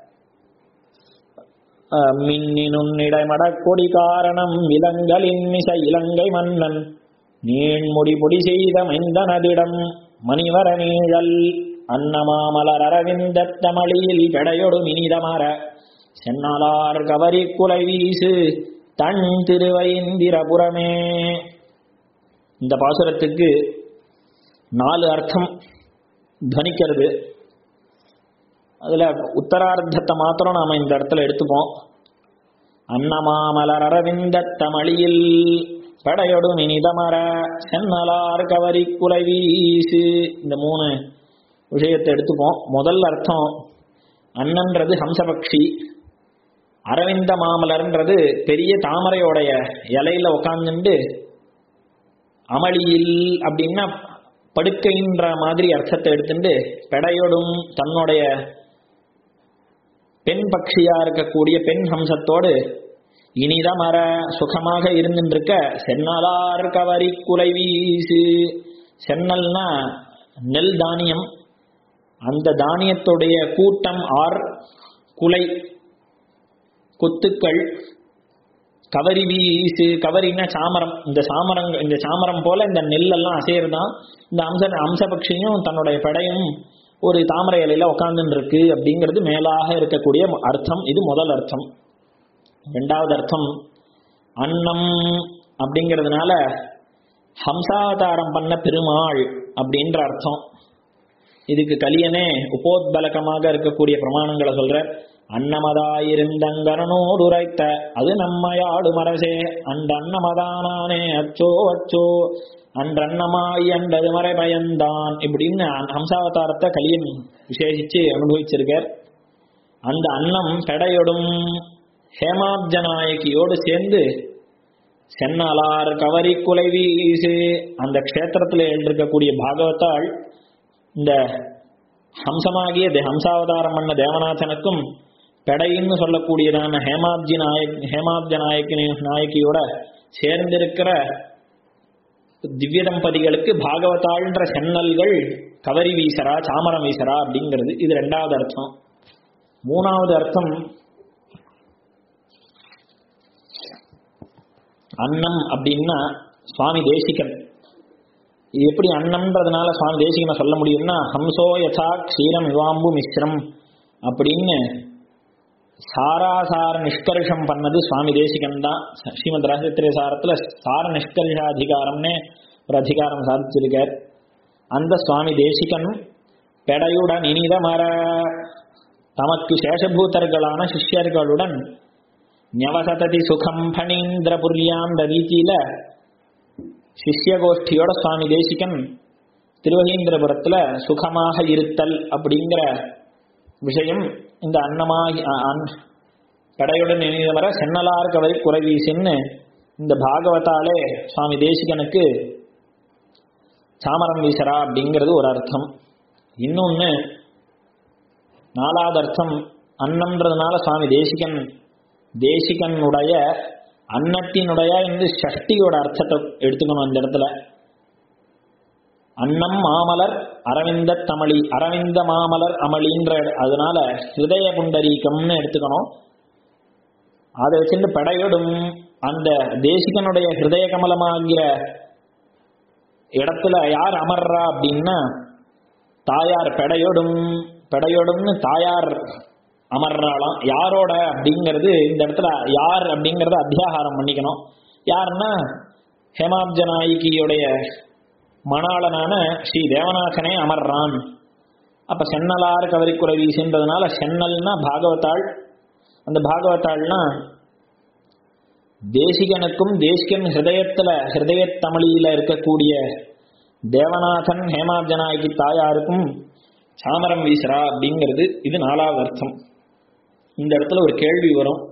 S1: அஹ், மின்னினுன்னிடைமட கொடி காரணம் இளங்கலின் மிசை இலங்கை மன்னன் நீண்முடி பொடி செய்த மைந்தனதிடம் மணிவர நீழல் அன்னமாமலர் அரவிந்த தமிழில் பெடையொடு மினிதமர சென்னலார் கவரி குலை வீசு தன் திருவைந்திரபுரமே இந்த பாசுரத்துக்கு நாலு அர்த்தம் துவனிக்கிறது அதுல உத்தரார்த்தத்தை மாத்திரம் நாம இந்த இடத்துல எடுத்துப்போம் அன்னமாமலர் அரவிந்த தமிழில் படையொடு இனிதமர சென்னலார் கவரி குலை வீசு இந்த மூணு விஷயத்தை எடுத்துப்போம் முதல் அர்த்தம் அன்னன்றது ஹம்சபக்ஷி அரவிந்த மாமலர்ன்றது பெரிய தாமரையோடைய இலையில உட்காந்துண்டு அமளியில் அப்படின்னா படுக்கைன்ற மாதிரி அர்த்தத்தை எடுத்துட்டு பெடையோடும் தன்னுடைய பெண் பக்ஷியா இருக்கக்கூடிய பெண் ஹம்சத்தோடு இனிதமர சுகமாக இருந்துருக்க சென்னலார் கவரி குலை வீசு சென்னல்னா நெல் தானியம் அந்த தானியத்துடைய கூட்டம் ஆர் குலை கொத்துக்கள் கவரி வீசு கவரின்னா சாமரம் இந்த சாமரம் இந்த சாமரம் போல இந்த நெல்லெல்லாம் அசையறதான் இந்த அம்ச அம்சபக்ஷியும் தன்னுடைய படையும் ஒரு தாமரை இலையில உட்கார்ந்துட்டு இருக்கு அப்படிங்கிறது மேலாக இருக்கக்கூடிய அர்த்தம் இது முதல் அர்த்தம் ரெண்டாவது அர்த்தம் அன்னம் அப்படிங்கிறதுனால ஹம்சாவதாரம் பண்ண பெருமாள் அப்படின்ற அர்த்தம் இதுக்கு கலியனே உபோத்பலகமாக இருக்கக்கூடிய பிரமாணங்களை சொல்ற அன்னமதாயிருந்தங்கரனோடு உரைத்த அது நம்மையாடு மரசே அந்த அன்னமதானானே அச்சோ அச்சோ அன்றன்னமாய் அண்டது மறை பயந்தான் இப்படின்னு ஹம்சாவதாரத்தை கலியன் விசேஷிச்சு அனுபவிச்சிருக்கார் அந்த அன்னம் பெடையொடும் ஹேமாப்ஜ நாயகியோடு சேர்ந்து சென்னலார் கவரி குலை வீசு அந்த க்ஷேத்திரத்தில் எழுந்திருக்கக்கூடிய பாகவத்தாள் இந்த ஹம்சமாகிய தே- ஹம்சாவதாரம் பண்ண தேவநாதனுக்கும் பெடைன்னு சொல்லக்கூடியதான ஹேமாப்ஜி நாயக் ஹேமாப்ஜ நாயக்கி நாயக்கியோட சேர்ந்திருக்கிற திவ்ய தம்பதிகளுக்கு பாகவதாள்ன்ற சென்னல்கள் கவரி வீசரா சாமரம் வீசரா அப்படிங்கிறது இது ரெண்டாவது அர்த்தம் மூணாவது அர்த்தம் அன்னம் அப்படின்னா சுவாமி தேசிகன் இது எப்படி அன்னம்ன்றதுனால சுவாமி தேசிகனை சொல்ல முடியும்னா ஹம்சோ யசா க்ஷீரம் இவாம்பு மிஸ்ரம் அப்படின்னு சாராசார நிஷ்கர்ஷம் பண்ணது சுவாமி தேசிகன் தான் ஸ்ரீமத் ரகசியத்திரை சாரத்தில் சார நிஷ்கர்ஷாதிகாரம்னு ஒரு அதிகாரம் சாதிச்சிருக்கார் அந்த சுவாமி தேசிகன் பெடையுடன் இனிதமர தமக்கு சேஷபூதர்களான சிஷ்யர்களுடன் ஞவசததி சுகம் பணீந்திரபுரியாந்த ரீதியில சிஷ்ய கோஷ்டியோட சுவாமி தேசிகன் திருவகீந்திரபுரத்துல சுகமாக இருத்தல் அப்படிங்கிற விஷயம் இந்த அன்னமாகி கடையுடன் இணைந்தவர சென்னலார் கவை குறைவீசின்னு இந்த பாகவதாலே சுவாமி தேசிகனுக்கு சாமரம் வீசரா அப்படிங்கிறது ஒரு அர்த்தம் இன்னொன்று நாலாவது அர்த்தம் அன்னம்ன்றதுனால சுவாமி தேசிகன் தேசிகனுடைய அன்னத்தினுடைய இந்த சஷ்டியோட அர்த்தத்தை எடுத்துக்கணும் இந்த இடத்துல அன்னம் மாமலர் அரவிந்த தமிழி அரவிந்த மாமலர் அமளின்ற அதனால ஹிருதய புண்டரீகம்னு எடுத்துக்கணும் அதை வச்சுட்டு படையொடும் அந்த தேசிகனுடைய ஹிருதய கமலமாகிற இடத்துல யார் அமர்றா அப்படின்னா தாயார் பெடையொடும் பெடையொடும்னு தாயார் அமர்றாளாம் யாரோட அப்படிங்கிறது இந்த இடத்துல யார் அப்படிங்கறத அத்தியாகாரம் பண்ணிக்கணும் யாருன்னா ஹேமாப்ஜ நாயகியுடைய மணாளனான ஸ்ரீ தேவநாதனே அமர்றான் அப்ப சென்னலார் கவரிக்குறை வீசுன்றதுனால சென்னல்னா பாகவதாள் அந்த பாகவதாள்னா தேசிகனுக்கும் தேசிகன் ஹிருதயத்துல ஹிருதய தமிழில இருக்கக்கூடிய தேவநாதன் ஹேமாப்ஜனாய்க்கு தாயாருக்கும் சாமரம் வீசரா அப்படிங்கிறது இது நாலாவது அர்த்தம் இந்த இடத்துல ஒரு கேள்வி வரும்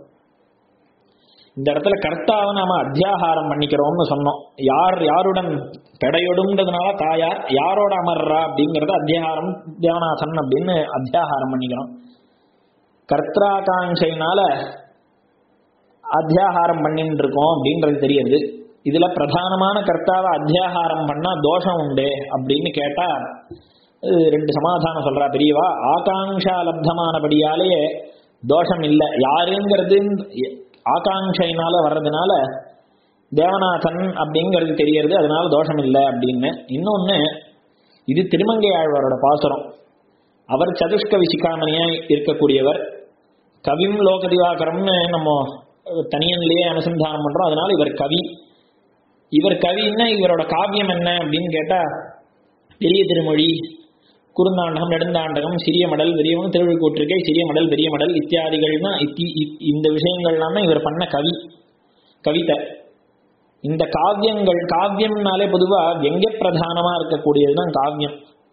S1: இந்த இடத்துல கர்த்தாவை நாம அத்தியாகாரம் பண்ணிக்கிறோம்னு சொன்னோம் யார் யாருடன் பெடையொடுன்றதுனால தாயார் யாரோட அமர்றா அப்படிங்கறத அத்தியாகாரம் தேவநாதன் அப்படின்னு அத்தியாகாரம் பண்ணிக்கிறோம் கர்த்தாகாங்கையினால அத்தியாகாரம் பண்ணிட்டு இருக்கோம் அப்படின்றது தெரியுது இதுல பிரதானமான கர்த்தாவை அத்தியாகாரம் பண்ணா தோஷம் உண்டு அப்படின்னு கேட்டா ரெண்டு சமாதானம் சொல்றா பெரியவா ஆகாங்ஷா லப்தமானபடியாலேயே தோஷம் இல்லை யாருங்கிறது ஆகாங்கையினால வர்றதுனால தேவநாதன் அப்படிங்கிறது தெரியறது அதனால தோஷம் இல்லை அப்படின்னு இன்னொன்னு இது திருமங்கை ஆழ்வாரோட பாசுரம் அவர் சதுஷ்க விசிகாமணியா இருக்கக்கூடியவர் கவிம் லோக திவாகரம்னு நம்ம தனியன்லயே அனுசந்தானம் பண்றோம் அதனால இவர் கவி இவர் கவின்னா இவரோட காவியம் என்ன அப்படின்னு கேட்டா பெரிய திருமொழி குறுந்தாண்டகம் நெடுந்தாண்டகம் சிறிய மடல் பெரியவங்க திருவிழிக்கூற்றிருக்கை சிறிய மடல் பெரிய மடல் இத்தியாதிகள்னா இந்த விஷயங்கள்லாம் இவர் பண்ண கவி கவிதை இந்த காவியங்கள் காவியம்னாலே பொதுவா எங்க பிரதானமா இருக்கக்கூடியதுதான் காவியம்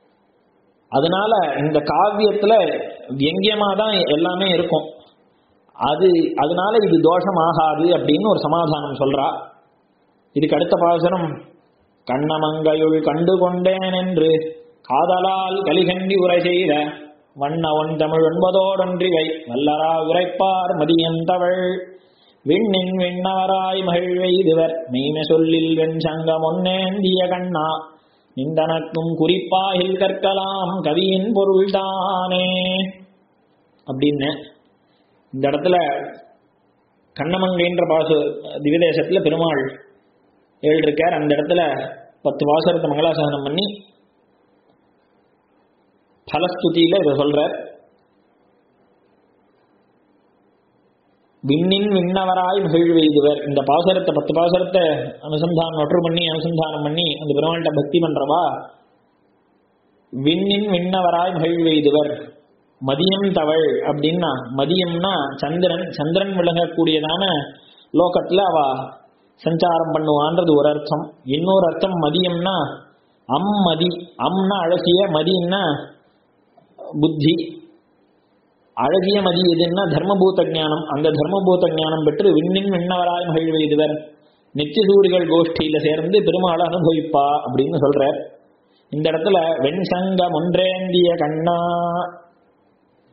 S1: அதனால இந்த காவியத்துல வெங்கியமா தான் எல்லாமே இருக்கும் அது அதனால இது தோஷம் ஆகாது அப்படின்னு ஒரு சமாதானம் சொல்றா இதுக்கு அடுத்த பாசனம் கண்ணமங்கையுள் கண்டு கொண்டேன் என்று காதலால் கலிகண்டி உரை செய்த வண்ண ஒன் தமிழ் ஒன்பதோடொன்றிவை வல்லரா உரைப்பார் மதியந்தவள் விண்ணின் விண்ணவராய் மகிழ்வெய்துவர் மெய்மை சொல்லில் வெண் சங்கம் ஒன்னேந்திய கண்ணா நிந்தனக்கும் குறிப்பாகில் கற்கலாம் கவியின் பொருள்தானே அப்படின்னு இந்த இடத்துல கண்ணமங்கைன்ற பாசு திவ்யதேசத்துல பெருமாள் ஏழு இருக்கார் அந்த இடத்துல பத்து வாசரத்தை மங்களாசாசனம் பண்ணி பலஸ்துதியில இதை சொல்றார் விண்ணின் விண்ணவராய் மகிழ்வெய்துவர் இந்த பாசுரத்தை பத்து பாசுரத்தை அனுசந்தானம் ஒற்று பண்ணி அனுசந்தானம் பண்ணி அந்த பெருமாள்கிட்ட பக்தி பண்றவா விண்ணின் விண்ணவராய் மகிழ்வெய்துவர் மதியம் தவள் அப்படின்னா மதியம்னா சந்திரன் சந்திரன் விளங்கக்கூடியதான லோகத்துல அவ சஞ்சாரம் பண்ணுவான்றது ஒரு அர்த்தம் இன்னொரு அர்த்தம் மதியம்னா அம்மதி அம்னா அழகிய மதின்னா புத்தி அழகிய மதி எதுன்னா தர்மபூத ஞானம் அந்த தர்மபூத ஞானம் பெற்று விண்ணின் விண்ணவராய் மகிழ்வெய்துவர் நித்தியசூரிகள் கோஷ்டியில சேர்ந்து பெருமாளை அனுபவிப்பா அப்படின்னு சொல்ற இந்த இடத்துல வெண்சங்கம் ஒன்றேந்திய கண்ணா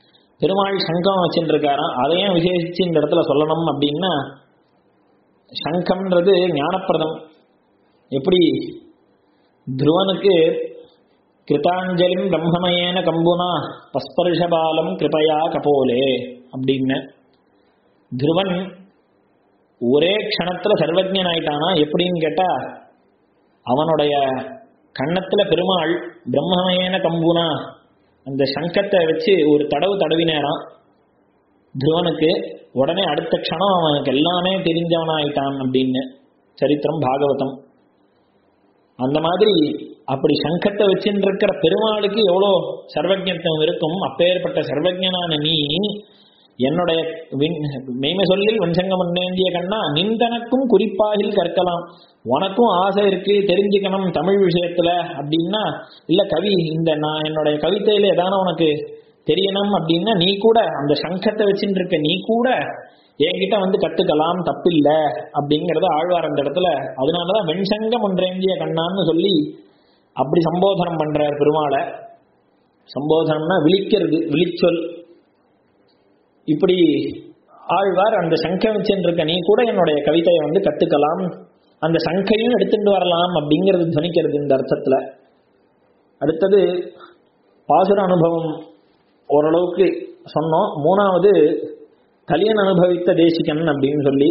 S1: பெருமாள் சங்கம் வச்சுட்டு இருக்காராம் அதையும் விசேஷிச்சு இந்த இடத்துல சொல்லணும் அப்படின்னா சங்கம்ன்றது ஞானப்பிரதம் எப்படி துருவனுக்கு கிருதாஞ்சலிம் பிரம்மமயேன கம்புனா பஸ்பர்ஷபாலம் கிருபயா கபோலே அப்படின்னு துருவன் ஒரே க்ஷணத்துல சர்வஜன் ஆயிட்டானா எப்படின்னு கேட்டா அவனுடைய கன்னத்துல பெருமாள் பிரம்மமயேன கம்புனா அந்த சங்கத்தை வச்சு ஒரு தடவு தடவினேரான் துருவனுக்கு உடனே அடுத்த க்ஷணம் அவனுக்கு எல்லாமே தெரிஞ்சவனாயிட்டான் அப்படின்னு சரித்திரம் பாகவதம் அந்த மாதிரி அப்படி சங்கத்தை வச்சுட்டு இருக்கிற பெருமாளுக்கு எவ்வளோ சர்வஜத்துவம் இருக்கும் அப்பேற்பட்ட சர்வஜனான நீ என்னுடைய மெய்மை சொல்லில் வெண்சங்கம் வேண்டிய கண்ணா நிந்தனக்கும் குறிப்பாகில் கற்கலாம் உனக்கும் ஆசை இருக்கு தெரிஞ்சுக்கணும் தமிழ் விஷயத்துல அப்படின்னா இல்ல கவி இந்த நான் என்னுடைய கவிதையில ஏதான உனக்கு தெரியணும் அப்படின்னா நீ கூட அந்த சங்கத்தை வச்சுட்டு இருக்க நீ கூட என்கிட்ட வந்து கத்துக்கலாம் தப்பில்ல அப்படிங்கறத ஆழ்வார் அந்த இடத்துல அதனாலதான் வெண்சங்கம் ஒன்றேந்திய கண்ணான்னு சொல்லி அப்படி சம்போதனம் பண்றார் பெருமாளை சம்போதனம்னா விழிக்கிறது விழிச்சொல் இப்படி ஆழ்வார் அந்த சங்கம் வச்சுருக்க நீ கூட என்னுடைய கவிதையை வந்து கத்துக்கலாம் அந்த சங்கையும் எடுத்துட்டு வரலாம் அப்படிங்கிறது துவனிக்கிறது இந்த அர்த்தத்துல அடுத்தது பாசுர அனுபவம் ஓரளவுக்கு சொன்னோம் மூணாவது கலியன் அனுபவித்த தேசிகன் அப்படின்னு சொல்லி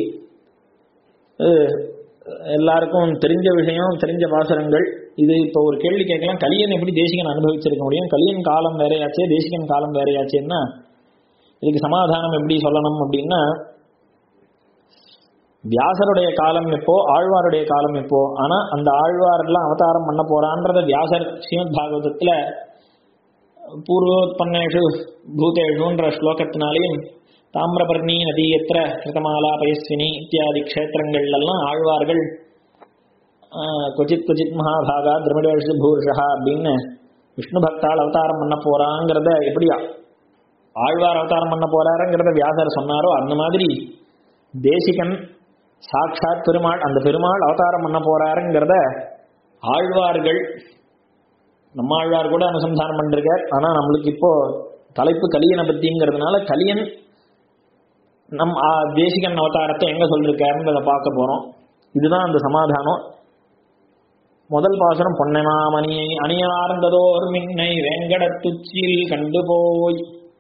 S1: எல்லாருக்கும் தெரிஞ்ச விஷயம் தெரிஞ்ச பாசுரங்கள் இது இப்போ ஒரு கேள்வி கேட்கலாம் கலியன் எப்படி தேசிகன் அனுபவிச்சிருக்க முடியும் கலியன் காலம் வேறையாச்சே தேசிகன் காலம் வேறையாச்சேன்னா இதுக்கு சமாதானம் எப்படி சொல்லணும் அப்படின்னா வியாசருடைய காலம் எப்போ ஆழ்வாருடைய காலம் எப்போ ஆனா அந்த ஆழ்வாரெல்லாம் அவதாரம் பண்ண போறான்றத வியாசர் ஸ்ரீமத் பாகவதத்துல பூர்வோத்பன்னேஷு பூதேஷுன்ற ஸ்லோகத்தினாலையும் தாமிரபர்ணி நதியத்திர கிருதமாலா பயஸ்வினி இத்தியாதி க்ஷேத்திரங்கள்லாம் ஆழ்வார்கள் கொச்சித் கொச்சித் மகாபாகா திரமிடேஷு பூர்ஷா அப்படின்னு விஷ்ணு பக்தால் அவதாரம் பண்ண போறாங்கிறத எப்படி ஆழ்வார் அவதாரம் பண்ண போறாருங்கிறத வியாசர் சொன்னாரோ அந்த மாதிரி தேசிகன் சாட்சாத் பெருமாள் அந்த பெருமாள் அவதாரம் பண்ண போறாருங்கிறத ஆழ்வார்கள் நம்ம ஆழ்வார் கூட அனுசந்தானம் பண்ணிருக்கார் ஆனா நம்மளுக்கு இப்போ தலைப்பு கலியனை பத்திங்கிறதுனால கலியன் நம் தேசிகன் அவதாரத்தை எங்க சொல்லிருக்காருன்றத பார்க்க போறோம் இதுதான் அந்த சமாதானம் முதல் பாசனம் பொன்னமாமணியை அணியார்ந்ததோர் மின்னை வேங்கடத்துச்சியில் கண்டு போய்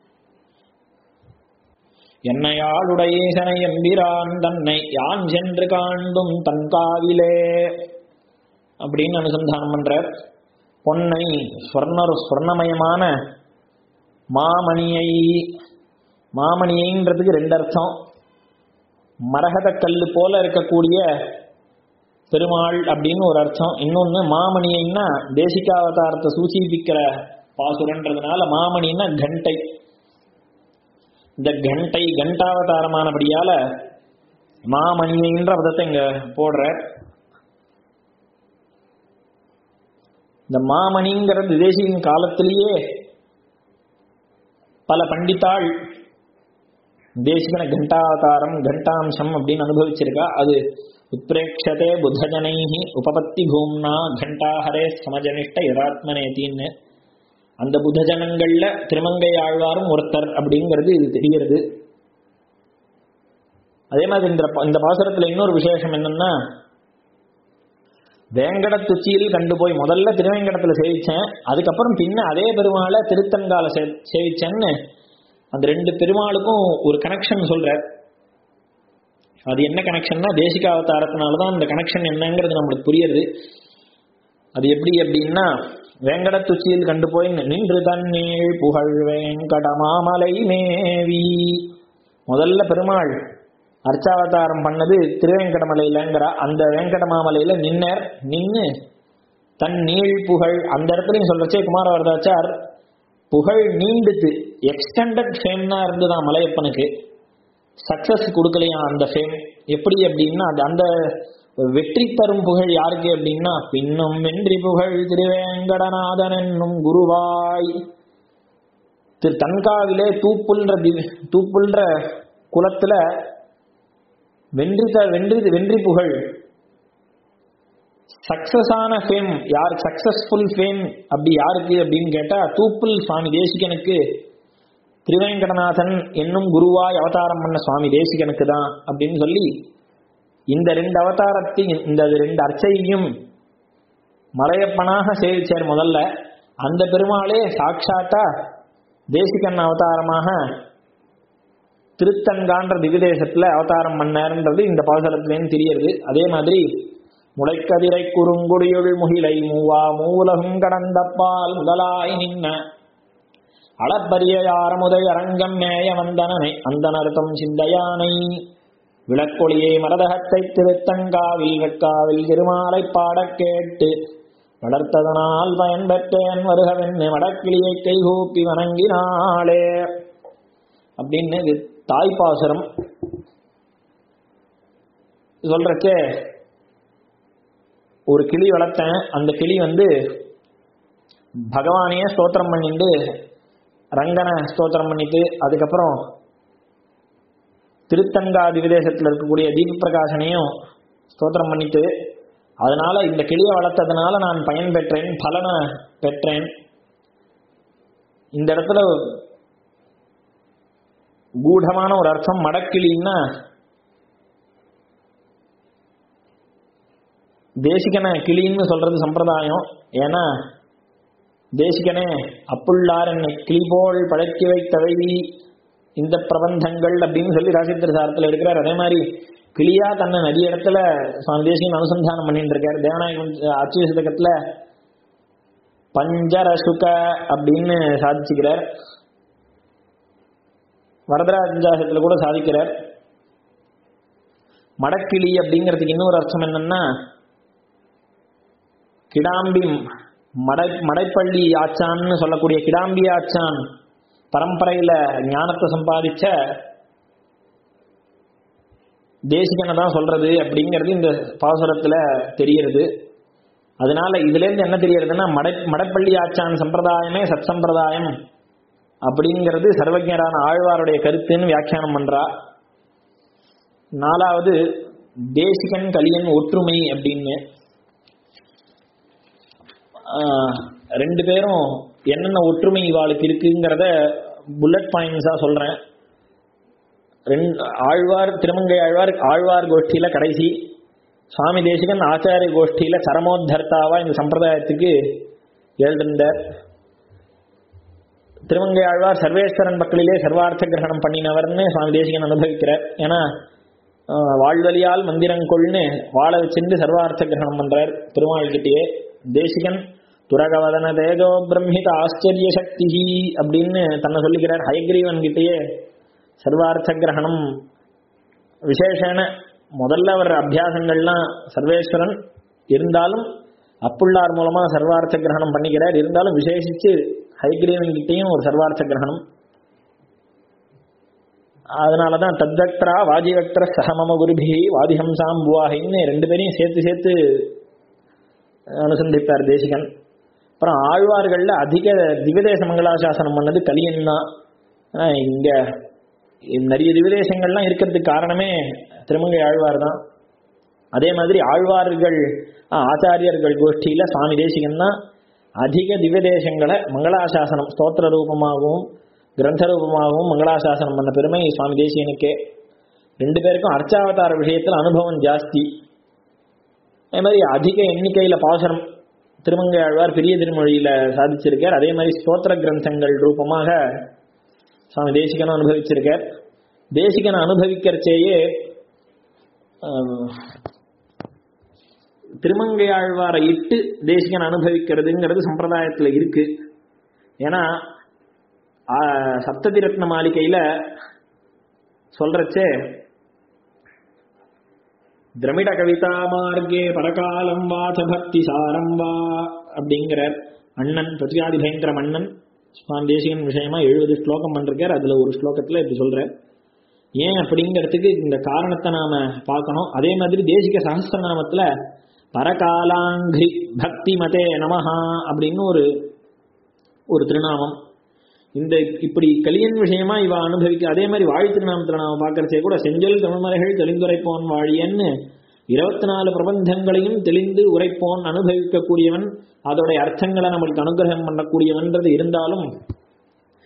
S1: என்னையாளுடையேசனை எம்பிரான் தன்னை யான் சென்று காண்டும் தன் காவிலே அப்படின்னு அனுசந்தானம் பண்றார் பொன்னை ஸ்வர்ணரு ஸ்வர்ணமயமான மாமணியை மாமணியைன்றதுக்கு ரெண்டு அர்த்தம் மரகத கல்லு போல இருக்கக்கூடிய பெருமாள் அப்படின்னு ஒரு அர்த்தம் இன்னொன்னு மாமணியைன்னா தேசிகாவதாரத்தை சூசிப்பிக்கிற பாசுரன்றதுனால மாமணின்னா கண்டை இந்த கண்டை கண்டாவதாரமானபடியால மாமணியைன்ற பதத்தை இங்க போடுற இந்த மாமணிங்கிறது தேசியின் காலத்திலேயே பல பண்டித்தாள் தேசிகன கண்டாவதாரம் கண்டாம்சம் அப்படின்னு அனுபவிச்சிருக்கா அது உத்பிரேட்சதே புத்தஜனைஹி உபபத்தி பூம்னா கண்டாஹரே சமஜனிஷ்ட யதாத்மனேத்தின்னு அந்த புத்தஜனங்கள்ல திருமங்கை ஆழ்வாரும் ஒருத்தர் அப்படிங்கிறது இது தெரிகிறது அதே மாதிரி இந்த இந்த பாசுரத்துல இன்னொரு விசேஷம் என்னன்னா வேங்கடத்துச்சியில் கண்டு போய் முதல்ல திருவேங்கடத்துல சேவிச்சேன் அதுக்கப்புறம் பின்ன அதே பெருமாளை திருத்தங்கால சேவிச்சேன்னு அந்த ரெண்டு பெருமாளுக்கும் ஒரு கனெக்ஷன் சொல்ற அது என்ன கனெக்ஷன்னா தேசிக அவதாரத்தினாலதான் அந்த கனெக்ஷன் என்னங்கிறது நம்மளுக்கு புரியுது அது எப்படி அப்படின்னா வேங்கடத்துச்சியில் கண்டு போய் நின்று தண்ணீர் புகழ் வேங்கடமாமலை மேவி முதல்ல பெருமாள் அர்ச்சாவதாரம் பண்ணது திருவேங்கடமலையிலங்கிற அந்த வேங்கடமாமலையில நின்னர் நின்னு தன் நீள் புகழ் அந்த இடத்துலயும் சொல்றச்சே குமாரவரதாச்சார் புகழ் நீண்டுத்து எக்ஸ்டெண்டட் ஃபேம்னா இருந்துதான் மலையப்பனுக்கு சக்சஸ் கொடுக்கலையா அந்த ஃபேம் எப்படி அப்படின்னா அது அந்த வெற்றி தரும் புகழ் யாருக்கு அப்படின்னா பின்னும் வென்றி புகழ் திருவேங்கடநாதன் என்னும் குருவாய் திரு தன்காவிலே தூப்புல்ன்ற தூப்புல்ன்ற குலத்துல வென்றி த வென்றி வென்றி புகழ் சக்சஸான ஃபேம் யார் சக்சஸ்ஃபுல் ஃபேம் அப்படி யாருக்கு அப்படின்னு கேட்டா தூப்புல் சுவாமி தேசிகனுக்கு திருவேங்கடநாதன் என்னும் குருவாய் அவதாரம் பண்ண சுவாமி தேசிகனுக்கு தான் அப்படின்னு சொல்லி இந்த ரெண்டு அவதாரத்தையும் இந்த ரெண்டு அர்ச்சையும் மலையப்பனாக சேவிச்சார் முதல்ல அந்த பெருமாளே சாட்சாத்தா தேசிகன் அவதாரமாக திருத்தன்கான்ற திவிதேசத்துல அவதாரம் பண்ணார்ன்றது இந்த பாசலத்திலேயும் தெரியுது அதே மாதிரி முளைக்கதிரை குறுங்குடியுள் முகிலை மூவா மூலகும் கடந்தப்பால் முதலாய் நின்ன அளப்பரிய ஆரமுதை அரங்கம் மேய வந்தனனை அந்த நருத்தம் சிந்தையானை விளக்கொளியை மரதகத்தை திருத்தங்காவில் வெட்காவில் திருமாலை பாடக் கேட்டு வளர்த்ததனால் பயன் பெற்றேன் வருகவென்னு வடக்கிளியை கைகூப்பி வணங்கினாளே அப்படின்னு இது தாய்ப்பாசுரம் சொல்றச்சே ஒரு கிளி வளர்த்தேன் அந்த கிளி வந்து பகவானையே ஸ்தோத்திரம் பண்ணிட்டு ரங்கனை ஸ்தோத்திரம் பண்ணிட்டு அதுக்கப்புறம் திருத்தங்காதி விதேசத்தில் இருக்கக்கூடிய தீப பிரகாசனையும் ஸ்தோத்திரம் பண்ணிட்டு அதனால இந்த கிளியை வளர்த்ததுனால நான் பயன் பெற்றேன் பலனை பெற்றேன் இந்த இடத்துல கூடமான ஒரு அர்த்தம் மடக்கிளின்னா தேசிகனை கிளின்னு சொல்றது சம்பிரதாயம் ஏன்னா தேசிகனே அப்புள்ளார் என்னை கிளிபோல் பழக்கி வைத்தவை இந்த பிரபந்தங்கள் அப்படின்னு சொல்லி ராசித்திர சாரத்தில் எடுக்கிறார் அதே மாதிரி கிளியா தன்னை நிறைய இடத்துல சுவாமி தேசிகன் அனுசந்தானம் பண்ணிட்டு இருக்காரு தேவநாயகம் அச்சுய சதகத்துல பஞ்சரசுக அப்படின்னு சாதிச்சுக்கிறார் வரதராஜாசத்துல கூட சாதிக்கிறார் மடக்கிளி அப்படிங்கிறதுக்கு இன்னொரு அர்த்தம் என்னன்னா கிடாம்பி மடை மடைப்பள்ளி ஆச்சான்னு சொல்லக்கூடிய கிடாம்பி ஆச்சான் பரம்பரையில ஞானத்தை சம்பாதிச்ச தேசிகனை தான் சொல்றது அப்படிங்கிறது இந்த பாசுரத்துல தெரியறது அதனால இதுல இருந்து என்ன தெரியறதுன்னா மடை மடைப்பள்ளி ஆச்சான் சம்பிரதாயமே சத் சம்பிரதாயம் அப்படிங்கிறது சர்வஜரான ஆழ்வாருடைய கருத்துன்னு வியாக்கியானம் பண்றா நாலாவது தேசிகன் கலியன் ஒற்றுமை அப்படின்னு ரெண்டு பேரும் என்னென்ன ஒற்றுமை இவாளுக்கு இருக்குங்கிறத புல்லட் பாயிண்ட்ஸா சொல்றேன் ரெண்டு ஆழ்வார் திருமங்கை ஆழ்வார் ஆழ்வார் கோஷ்டியில கடைசி சுவாமி தேசிகன் ஆச்சாரிய கோஷ்டியில சரமோத்தர்த்தாவா இந்த சம்பிரதாயத்துக்கு எழுதிருந்தார் திருமங்கை ஆழ்வார் சர்வேஸ்வரன் பக்கலிலே சர்வார்த்த கிரகணம் பண்ணினவர்னு சுவாமி தேசிகன் அனுபவிக்கிறார் ஏன்னா வாழ்வழியால் மந்திரங்கொள்னு வாழ வச்சிருந்து சர்வார்த்த கிரகணம் பண்றார் திருமால்கிட்டயே தேசிகன் துரகவதன தேஜோ பிரம்மித ஆச்சரிய சக்தி அப்படின்னு தன்னை சொல்லிக்கிறார் ஹயக்ரீவன் கிட்டயே சர்வார்த்த கிரகணம் விசேஷன முதல்ல அவர் அபியாசங்கள்லாம் சர்வேஸ்வரன் இருந்தாலும் அப்புள்ளார் மூலமா சர்வார்த்த கிரகணம் பண்ணிக்கிறார் இருந்தாலும் விசேஷிச்சு ஹைகிரீவன் கிட்டையும் ஒரு சர்வார்த்த கிரகணம் அதனாலதான் தத்வக்தரா வாஜிவக்தர சகமம குருபி வாதிஹம்சாம் புவாகின்னு ரெண்டு பேரையும் சேர்த்து சேர்த்து அனுசந்திப்பார் தேசிகன் அப்புறம் ஆழ்வார்கள்ல அதிக திவ்யதேச மங்களாசாசனம் பண்ணது கலியன் தான் இங்க நிறைய திவ்யதேசங்கள்லாம் இருக்கிறதுக்கு காரணமே திருமங்கை ஆழ்வார் தான் அதே மாதிரி ஆழ்வார்கள் ஆச்சாரியர்கள் கோஷ்டியில சுவாமி தேசிகன் தான் அதிக திவ்யதேசங்களை மங்களாசாசனம் ஸ்தோத்திர ரூபமாகவும் கிரந்த ரூபமாகவும் மங்களாசாசனம் பண்ண பெருமை சுவாமி தேசிகனுக்கே ரெண்டு பேருக்கும் அர்ச்சாவதார விஷயத்தில் அனுபவம் ஜாஸ்தி அதே மாதிரி அதிக எண்ணிக்கையில பாசனம் திருமங்கை ஆழ்வார் பெரிய திருமொழியில சாதிச்சிருக்கார் அதே மாதிரி ஸ்தோத்திர கிரந்தங்கள் ரூபமாக சுவாமி தேசிகனும் அனுபவிச்சிருக்கார் தேசிகனை அனுபவிக்கிறச்சேயே திருமங்கை ஆழ்வாரை இட்டு தேசிகன் அனுபவிக்கிறதுங்கிறது சம்பிரதாயத்தில் இருக்கு ஏன்னா சப்ததி ரத்ன மாளிகையில சொல்றச்சே திரமிட கவிதா மார்க்கே பரகாலம் வாச பக்தி சாரம் வா அப்படிங்கிற அண்ணன் பிரத்யாதி பயங்கர மன்னன் சுவாமி தேசிகன் விஷயமா எழுபது ஸ்லோகம் பண்ணிருக்கார் அதுல ஒரு ஸ்லோகத்துல இப்படி சொல்ற ஏன் அப்படிங்கிறதுக்கு இந்த காரணத்தை நாம பார்க்கணும் அதே மாதிரி தேசிக சகசிரநாமத்துல பரகாலாங்கி பக்தி மதே நமஹா அப்படின்னு ஒரு ஒரு திருநாமம் இந்த இப்படி கலியன் விஷயமா இவ அனுபவிக்க அதே மாதிரி வாழ் திருநாமத்துல நாம பார்க்கறச்சே கூட செஞ்சொல் தமிழ்மறைகள் தெளிந்துரைப்போன் வாழியன்னு இருபத்தி நாலு பிரபந்தங்களையும் தெளிந்து உரைப்போன் அனுபவிக்கக்கூடியவன் அதோடைய அர்த்தங்களை நம்மளுக்கு அனுகிரகம் பண்ணக்கூடியவன்றது இருந்தாலும்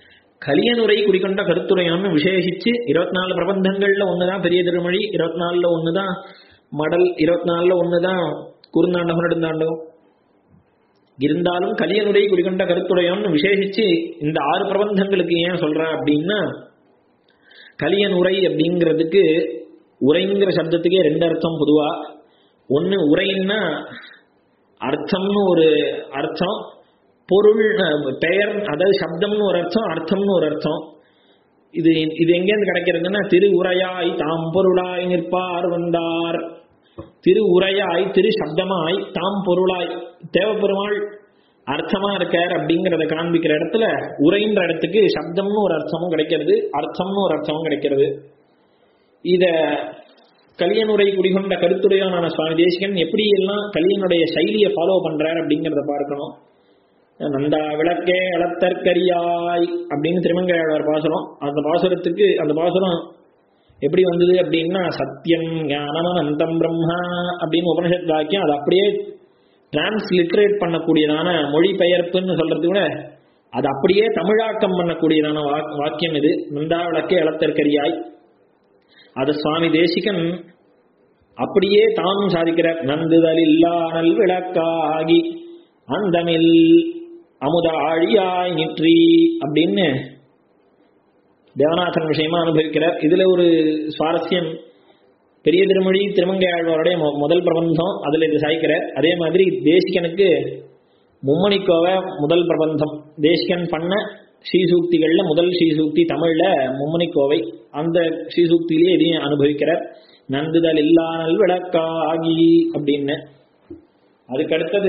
S1: கலியனுரை குடிக்கொண்ட கருத்துரையான்னு விசேஷிச்சு இருபத்தி நாலு பிரபந்தங்கள்ல ஒண்ணுதான் பெரிய திருமொழி இருபத்தி நாலுல ஒண்ணுதான் மடல் இருபத்தி நாலுல ஒண்ணுதான் குறுந்தாண்டகம் நெடுந்தாண்டகம் இருந்தாலும் கலியனுரை குடிக்கொண்ட கருத்துடையோன்னு விசேஷிச்சு இந்த ஆறு பிரபந்தங்களுக்கு ஏன் சொல்ற அப்படின்னா கலியன் உரை அப்படிங்கிறதுக்கு உரைங்கிற சப்தத்துக்கே ரெண்டு அர்த்தம் பொதுவா ஒன்னு உரைன்னா அர்த்தம்னு ஒரு அர்த்தம் பொருள் அஹ், பெயர் அதாவது சப்தம்னு ஒரு அர்த்தம் அர்த்தம்னு ஒரு அர்த்தம் இது இது எங்கேருந்து கிடைக்கிறதுன்னா திரு உரையாய் தாம் பொருளாய் நிற்பார் வந்தார் திரு உரையாய் திரு சப்தமாய் தாம் பொருளாய் தேவப்பெருமாள் அர்த்தமா இருக்கார் அப்படிங்கறத காண்பிக்கிற இடத்துல உரைன்ற இடத்துக்கு சப்தம்னு ஒரு அர்த்தமும் கிடைக்கிறது அர்த்தம்னு ஒரு அர்த்தமும் கிடைக்கிறது இத கலியனுரை குடிகொண்ட கருத்துடையான சுவாமி தேசிகன் எப்படி எல்லாம் கலியனுடைய சைலியை ஃபாலோ பண்றார் அப்படிங்கறத பார்க்கணும் நந்தா விளக்கே அளத்தற்கரியாய் அப்படின்னு திருமங்கையாளர் பாசுரம் அந்த பாசுரத்துக்கு அந்த பாசுரம் எப்படி வந்தது அப்படின்னா சத்தியம் ஞானம் அனந்தம் பிரம்மா அப்படின்னு உபனிஷத் வாக்கியம் அது அப்படியே டிரான்ஸ்லிட்ரேட் பண்ணக்கூடியதான மொழிபெயர்ப்புன்னு சொல்றது விட அது அப்படியே தமிழாக்கம் பண்ணக்கூடியதான வா- வாக்கியம் இது நந்தா விளக்கே அளத்தற்கரியாய் அது சுவாமி தேசிகன் அப்படியே தானும் சாதிக்கிறார் நந்துதல் இல்லானல் விளக்காகி அந்தமில் அமுத ஆழியாய் நிற்றி அப்படின்னு தேவநாதன் விஷயமா அனுபவிக்கிறார் இதுல ஒரு சுவாரஸ்யம் பெரிய திருமொழி திருமங்கையாழ்வாருடைய மு- முதல் பிரபந்தம் அதுல இது சாய்க்கிறார் அதே மாதிரி தேசிகனுக்கு மும்மணிக்கோவை முதல் பிரபந்தம் தேசிகன் பண்ண ஸ்ரீசூக்திகள்ல முதல் ஸ்ரீசூக்தி தமிழ்ல மும்மணிக்கோவை அந்த ஸ்ரீசூக்தியிலேயே இதையும் அனுபவிக்கிறார் நந்துதல் இல்லானல் விளக்காகி அப்படின்னு அதுக்கடுத்தது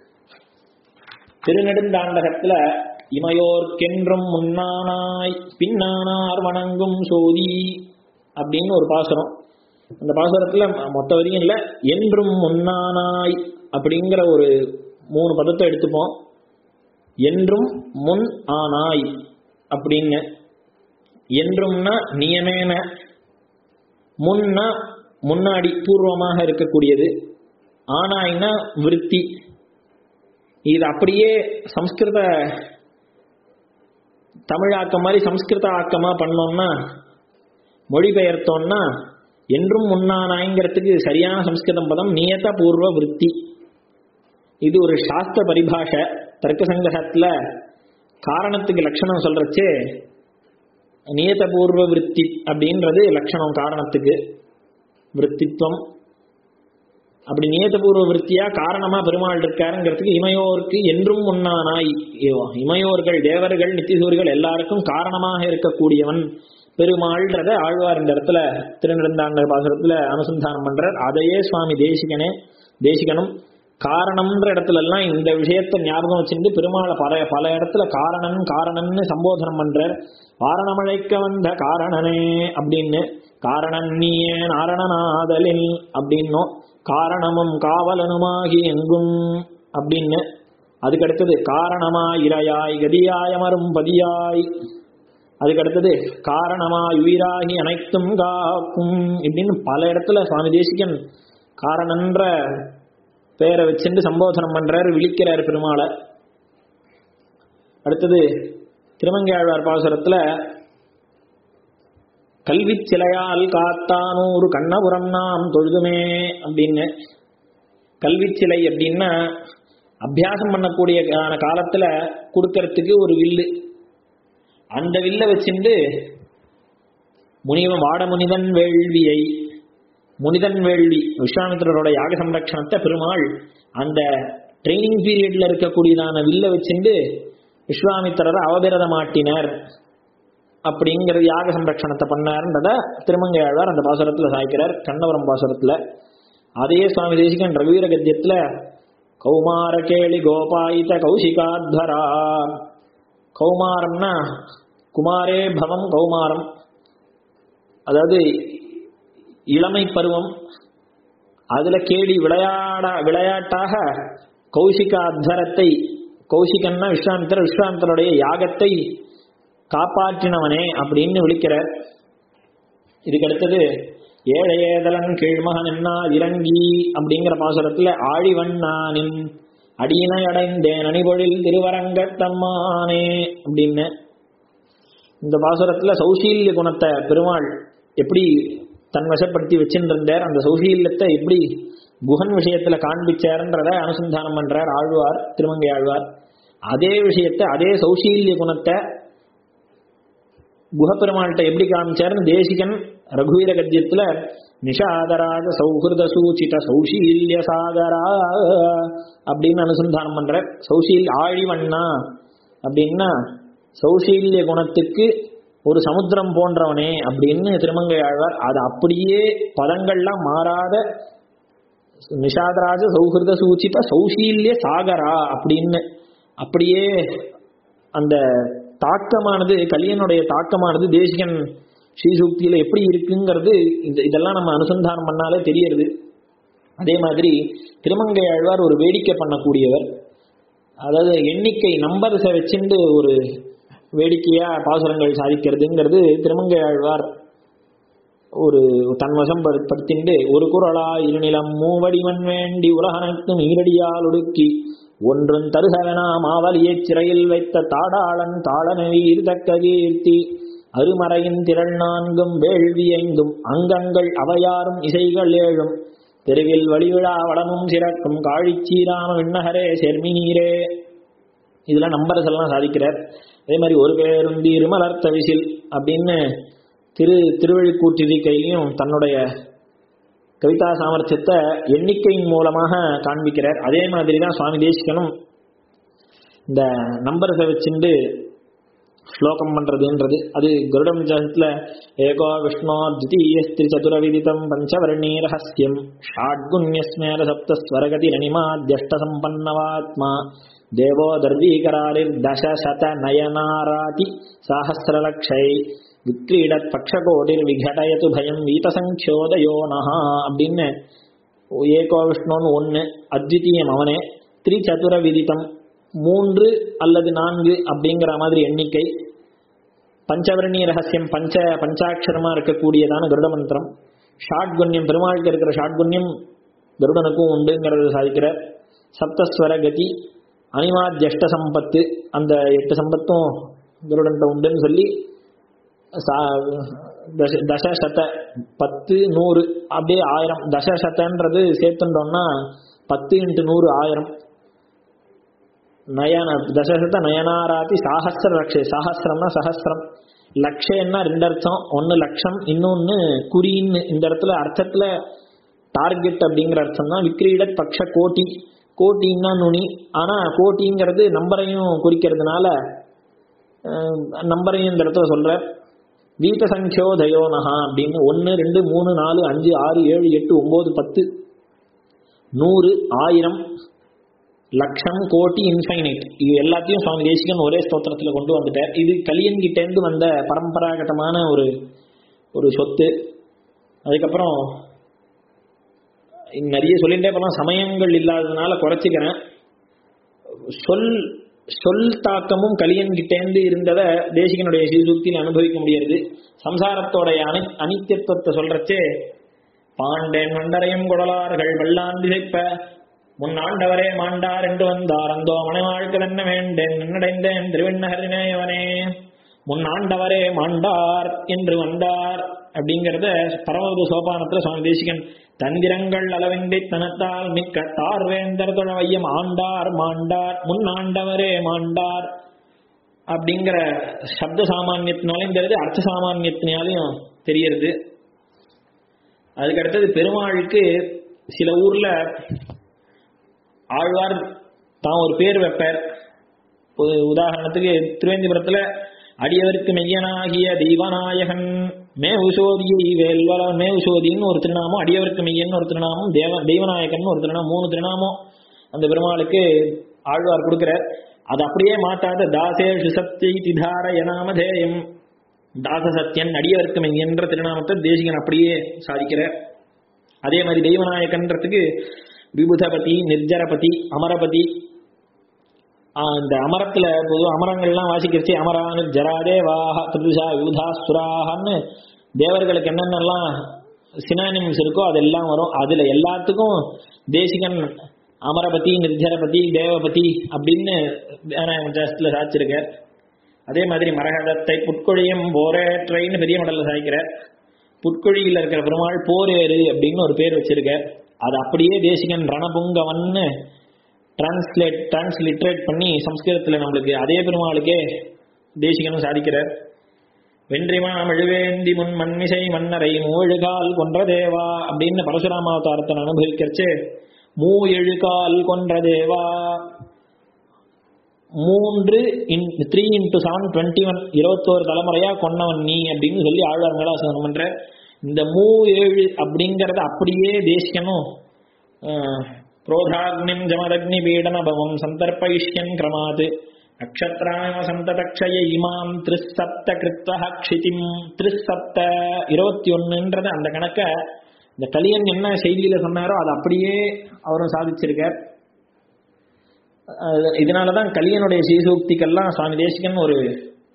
S1: திருநெடுந்தாண்டகத்துல இமையோர்க்கென்றும் முன்னானாய் பின்னானார் வணங்கும் சோதி அப்படின்னு ஒரு பாசுரம் அந்த பாசுரத்துல மொத்த வரியும் இல்ல என்றும் முன்னானாய் அப்படிங்கிற ஒரு மூணு பதத்தை எடுத்துப்போம் என்றும் முன் ஆனாய் அப்படின்னு என்றும்னா நியமேன முன்னா முன்னாடி பூர்வமாக இருக்கக்கூடியது ஆனாய்னா விருத்தி இது அப்படியே சம்ஸ்கிருத தமிழாக்கம் மாதிரி சம்ஸ்கிருத ஆக்கமா பண்ணோம்னா மொழிபெயர்த்தோம்னா என்றும் முன்னானாய்ங்கிறதுக்கு சரியான சம்ஸ்கிருதம் பதம் நியத பூர்வ விருத்தி இது ஒரு சாஸ்திர பரிபாஷை தர்க்க சங்கிரகத்துல காரணத்துக்கு லட்சணம் சொல்றச்சே நியத பூர்வ விருத்தி அப்படின்றது லட்சணம் காரணத்துக்கு விருத்தித்வம் அப்படி நியதபூர்வ விருத்தியா காரணமா பெருமாள் இருக்காருங்கிறதுக்கு இமையோருக்கு என்றும் முன்னானாய் இவ- இமையோர்கள் தேவர்கள் நித்திசூரிகள் எல்லாருக்கும் காரணமாக இருக்கக்கூடியவன் பெருமாள்ன்றத ஆழ்வார் இந்த இடத்துல திருநெடுந்தாண்ட பாசுரத்துல அனுசந்தானம் பண்றார் அதையே சுவாமி தேசிகனே தேசிகனும் காரணம்ன்ற இடத்துல எல்லாம் இந்த விஷயத்தை ஞாபகம் வச்சுட்டு பெருமாளை பல பல இடத்துல காரணன் காரணன்னு சம்போதனம் பண்றார் வாரணமழைக்க வந்த காரணனே அப்படின்னு காரணன் நீயே நாரணநாதலில் அப்படின்னும் காரணமும் காவலனுமாகி எங்கும் அப்படின்னு அதுக்கடுத்தது காரணமாய் இரையாய் கதியாய் அமரும் பதியாய் அதுக்கடுத்தது காரணமாய் உயிராகி அனைத்தும் காக்கும் இப்படின்னு பல இடத்துல சுவாமி தேசிகன் காரணன்ற பேரை வச்சுட்டு சம்போதனம் பண்றாரு விழிக்கிறார் பெருமாளை அடுத்தது திருமங்கையாழ்வார் பாசுரத்துல கல்வி சிலையால் காத்தானூறு கண்ணபுரம் நாம் தொழுதுமே அப்படின்னு கல்வி சிலை அப்படின்னா அபியாசம் பண்ணக்கூடிய கா- காலத்துல கொடுக்கறதுக்கு ஒரு வில்லு அந்த வில்ல வச்சுண்டு முனிவன் வாட முனிதன் வேள்வியை முனிதன் வேள்வி விஸ்வாமித்திரரோட யாக சம்ரட்சணத்தை பெருமாள் அந்த ட்ரைனிங் பீரியட்ல இருக்கக்கூடியதான வில்ல வச்சுண்டு விஸ்வாமித்திரரை அவபிரத மாட்டினர் அப்படிங்கிற யாக சம்ரட்சணத்தை பண்ணாருன்றத திருமங்கையாழ்வார் அந்த பாசுரத்துல சாய்க்கிறார் கண்ணவரம் பாசுரத்துல அதையே சுவாமி தேசிகன் ரகுவீர கத்தியத்துல கௌமார கேளி கோபாயித கௌசிகாத்வரா கௌமாரம்னா குமாரே பவம் கௌமாரம் அதாவது இளமை பருவம் அதுல கேடி விளையாட விளையாட்டாக கௌசிக அத்வரத்தை கௌசிகன்னா விஸ்வாமித்திரர் விஸ்வாமித்தருடைய யாகத்தை காப்பாற்றினவனே அப்படின்னு விழிக்கிறார் இதுக்கு அடுத்தது ஏழை ஏதலன் கீழ்மகன் என்ன இறங்கி அப்படிங்கிற பாசுரத்துல ஆழிவண்ணானின் அடியினை அடைந்தேன் அணிபொழில் திருவரங்கத்தம்மானே அப்படின்னு இந்த பாசுரத்துல சௌசீல்ய குணத்தை பெருமாள் எப்படி தன் வசப்படுத்தி வச்சுருந்தார் அந்த சௌசீல்யத்தை எப்படி குகன் விஷயத்துல காண்பிச்சாருன்றத அனுசந்தானம் பண்றார் ஆழ்வார் திருமங்கை ஆழ்வார் அதே விஷயத்தை அதே சௌசீல்ய குணத்தை குகப்பெருமாள்கிட்ட எப்படி காமிச்சாருன்னு தேசிகன் ரகுவீர கத்தியத்துல நிஷாதராஜ சௌஹிருத சூச்சித சௌசீல்ய சாகரா அப்படின்னு அனுசந்தானம் பண்ற சௌசீல் ஆழிவண்ணா அப்படின்னா சௌசீல்ய குணத்துக்கு ஒரு சமுத்திரம் போன்றவனே அப்படின்னு திருமங்கை ஆழ்வார் அது அப்படியே பதங்கள்லாம் மாறாத நிஷாதராஜ சௌஹிருத சூச்சித சௌசீல்ய சாகரா அப்படின்னு அப்படியே அந்த தாக்கமானது கலியனுடைய தாக்கமானது தேசிகன் ஸ்ரீசூக்தியில எப்படி இருக்குங்கிறது இந்த இதெல்லாம் நம்ம அனுசந்தானம் பண்ணாலே தெரியறது அதே மாதிரி திருமங்கை ஆழ்வார் ஒரு வேடிக்கை பண்ணக்கூடியவர் அதாவது எண்ணிக்கை நம்பர்ஸை வச்சுட்டு ஒரு வேடிக்கையா பாசுரங்கள் சாதிக்கிறதுங்கிறது திருமங்கை ஆழ்வார் ஒரு தன்வசம் படுத்திண்டு ஒரு குரலா இருநிலம் மூவடிவன் வேண்டி உலகனைத்தும் ஈரடியால் ஒடுக்கி ஒன்றும் தருகவனா மாவலியைச் சிறையில் வைத்த தாடாளன் தாளனவீர் தக்க கீர்த்தி அருமறையின் திரள் நான்கும் வேள்வி ஐந்தும் அங்கங்கள் அவையாரும் இசைகள் ஏழும் தெருவில் வழிவிழா வளமும் சிறக்கும் காழிச்சீராம விண்ணகரே செர்மினீரே இதுல நம்பர்ஸ் எல்லாம் சாதிக்கிறார் அதே மாதிரி ஒரு பேரும் திருமலர்த்த விசில் அப்படின்னு திரு திருவழிக்கூற்றிருக்கையிலையும் தன்னுடைய கவிதா சாமர்த்தியத்தை எண்ணிக்கையின் மூலமாக காண்பிக்கிறார் அதே மாதிரி தான் சுவாமி தேசிகனும் இந்த நம்பர்ஸை வச்சுண்டு ஸ்லோகம் பண்றதுன்றது அது கருடம் ஜாதத்துல ஏகோ விஷ்ணோ தித்தீயஸ்திரி சதுர விதிதம் பஞ்சவர்ணீ ரகசியம் ஷாட்குண்யஸ்மேர சப்தஸ்வரகதி ரணிமாத்யஷ்ட சம்பன்னவாத்மா தேவோ தர்வீகராரிர் தச சத நயனாராதி சாஹசிரலக்ஷை விக்ரீடத் பக்ஷகோடிர் விகடயது பயம் வீதசங்கியோதயோ நகா அப்படின்னு ஏகோ விஷ்ணுன்னு ஒன்று அத்விதீயம் அவனே திரிச்சதுர விதித்தம் மூன்று அல்லது நான்கு அப்படிங்கிற மாதிரி எண்ணிக்கை பஞ்சவர்ணி ரகசியம் பஞ்ச பஞ்சாட்சரமா இருக்கக்கூடியதான கருட மந்திரம் ஷாட்குண்யம் பெருமாளுக்கு இருக்கிற ஷாட்குண்யம் கருடனுக்கும் உண்டுங்கிறத சாதிக்கிற சப்தஸ்வர கதி அனிமாத்யஷ்ட சம்பத்து அந்த எட்டு சம்பத்தும் கருடன்ட்ட உண்டுன்னு சொல்லி தச தசசத பத்து நூறு அப்படியே ஆயிரம் தசசதன்றது சேர்த்துட்டோம்னா பத்து இன்ட்டு நூறு ஆயிரம் நயன தசசத நயனாராதி சாகஸ்திர லட்சே சாகஸ்திரம்னா சஹஸ்திரம் லட்சம்னா ரெண்டு அர்த்தம் ஒன்று லட்சம் இன்னொன்று குறின்னு இந்த இடத்துல அர்த்தத்தில் டார்கெட் அப்படிங்கிற அர்த்தம் தான் விக்ரீடத் பக்ஷ கோட்டி கோட்டின்னா நுனி ஆனால் கோட்டிங்கிறது நம்பரையும் குறிக்கிறதுனால நம்பரையும் இந்த இடத்துல சொல்ற வீட்ட சங்கியோதயோனஹா அப்படின்னு ஒன்று ரெண்டு மூணு நாலு அஞ்சு ஆறு ஏழு எட்டு ஒம்பது பத்து நூறு ஆயிரம் லட்சம் கோட்டி இன்ஃபைனைட் இது எல்லாத்தையும் சுவாமி தேசிகன் ஒரே ஸ்தோத்திரத்தில் கொண்டு வந்துட்டார் இது கலியன் கிட்டேருந்து வந்த பரம்பராகதமான ஒரு ஒரு சொத்து அதுக்கப்புறம் நிறைய சொல்லிட்டே போகலாம் சமயங்கள் இல்லாததுனால குறைச்சிக்கிறேன் சொல் சொல் தாக்கமும் கலியன் கிட்டேந்து இருந்ததை தேசிகனுடைய சீர்தூக்தியில் அனுபவிக்க முடியாது சம்சாரத்தோடைய அனி அனித்தியத்துவத்தை சொல்றச்சே பாண்டேன் மண்டரையும் குடலார்கள் வெள்ளான் திசைப்ப முன்னாண்டவரே மாண்டார் என்று வந்தார் அந்தோ மனைவாழ்க்கு தன்ன வேண்டேன் நின்னடைந்தேன் திருவண்ணகரினேவனே முன்னாண்டவரே மாண்டார் என்று வந்தார் அப்படிங்கிறத பரமது சோபானத்துல சுவாமி தேசிகன் தந்திரங்கள் அளவின்றி தனத்தால் மிக்க தார்வேந்தர் தொழவையம் ஆண்டார் மாண்டார் முன்னாண்டவரே மாண்டார் அப்படிங்கிற சப்த சாமானியத்தினாலையும் தெரியுது அர்த்த சாமானியத்தினாலையும் தெரியறது அதுக்கு அடுத்தது பெருமாளுக்கு சில ஊர்ல ஆழ்வார் தான் ஒரு பேர் வைப்பார் உதாரணத்துக்கு திருவேந்திபுரத்துல அடியவருக்கு மெய்யனாகிய தெய்வநாயகன் மேவுசோதியை வேல்வல மேவுசோதின்னு ஒரு திருநாமம் அடியவருக்கு மெய்யன் ஒரு திருநாமம் தேவ தெய்வநாயகன் ஒரு திருநாமம் மூணு திருநாமம் அந்த பெருமாளுக்கு ஆழ்வார் கொடுக்கிறார் அது அப்படியே மாட்டாத தாசே சுசப்தி திதார எனாமதேயம் தாச சத்யன் அடியவருக்கு மெய்யன்ற திருநாமத்தை தேசிகன் அப்படியே சாதிக்கிறார் அதே மாதிரி தெய்வநாயகன்றதுக்கு விபுதபதி நிர்ஜரபதி அமரபதி இந்த அமரத்துல பொதுவாக அமரங்கள்லாம் வாசிக்கிறச்சு அமரானு ஜராதே வாஹ பிரதிஷா விபுதா சுராகன்னு தேவர்களுக்கு என்னென்னலாம் சினானிம்ஸ் இருக்கோ அதெல்லாம் வரும் அதுல எல்லாத்துக்கும் தேசிகன் அமரபதி நிர்ஜரபதி தேவபதி அப்படின்னு ஜாஸ்தியில் சாச்சிருக்கார் அதே மாதிரி மரகதத்தை புட்கொழியும் போரேற்றைன்னு பெரிய மடல்ல சாய்க்கிறார் புட்கொழியில் இருக்கிற பெருமாள் போரேறு அப்படின்னு ஒரு பேர் வச்சிருக்க அது அப்படியே தேசிகன் ரணபுங்கவன்னு டிரான்ஸ்லேட் டிரான்ஸ்லிட்ரேட் பண்ணி சம்ஸ்கிருதத்துல நம்மளுக்கு அதே பெருமாளுக்கே தேசிகனும் சாதிக்கிறார் வென்றிமா மெழுவேந்தி முன் மண்மிசை மன்னரை மூழுகால் கொன்ற தேவா அப்படின்னு பரசுராம அவதாரத்தை அனுபவிக்கிறச்சு மூ எழுகால் கொன்ற தேவா மூன்று in three into seven twenty one இருபத்தோரு தலைமுறையா கொன்னவன் நீ அப்படின்னு சொல்லி ஆழ்வார் மேலாசனம் பண்ற இந்த மூ ஏழு அப்படிங்கறத அப்படியே தேசிக்கணும் புரோதாக்னிம் ஜமதக்னி பீடனபவம் சந்தர்ப்பயிஷ்யன் கிரமாத் நக்ஷத்ராம சந்ததக்ஷய இமாம் திரிசப்த கிருத்வஹ க்ஷிதிம் திரிசப்த இருபத்தி ஒன்னுன்றது அந்த கணக்க இந்த கலியன் என்ன செய்தியில சொன்னாரோ அதை அப்படியே அவரும் சாதிச்சிருக்கார் அஹ் இதனாலதான் கலியனுடைய சீசூக்திக்கெல்லாம் சுவாமி தேசிகன் ஒரு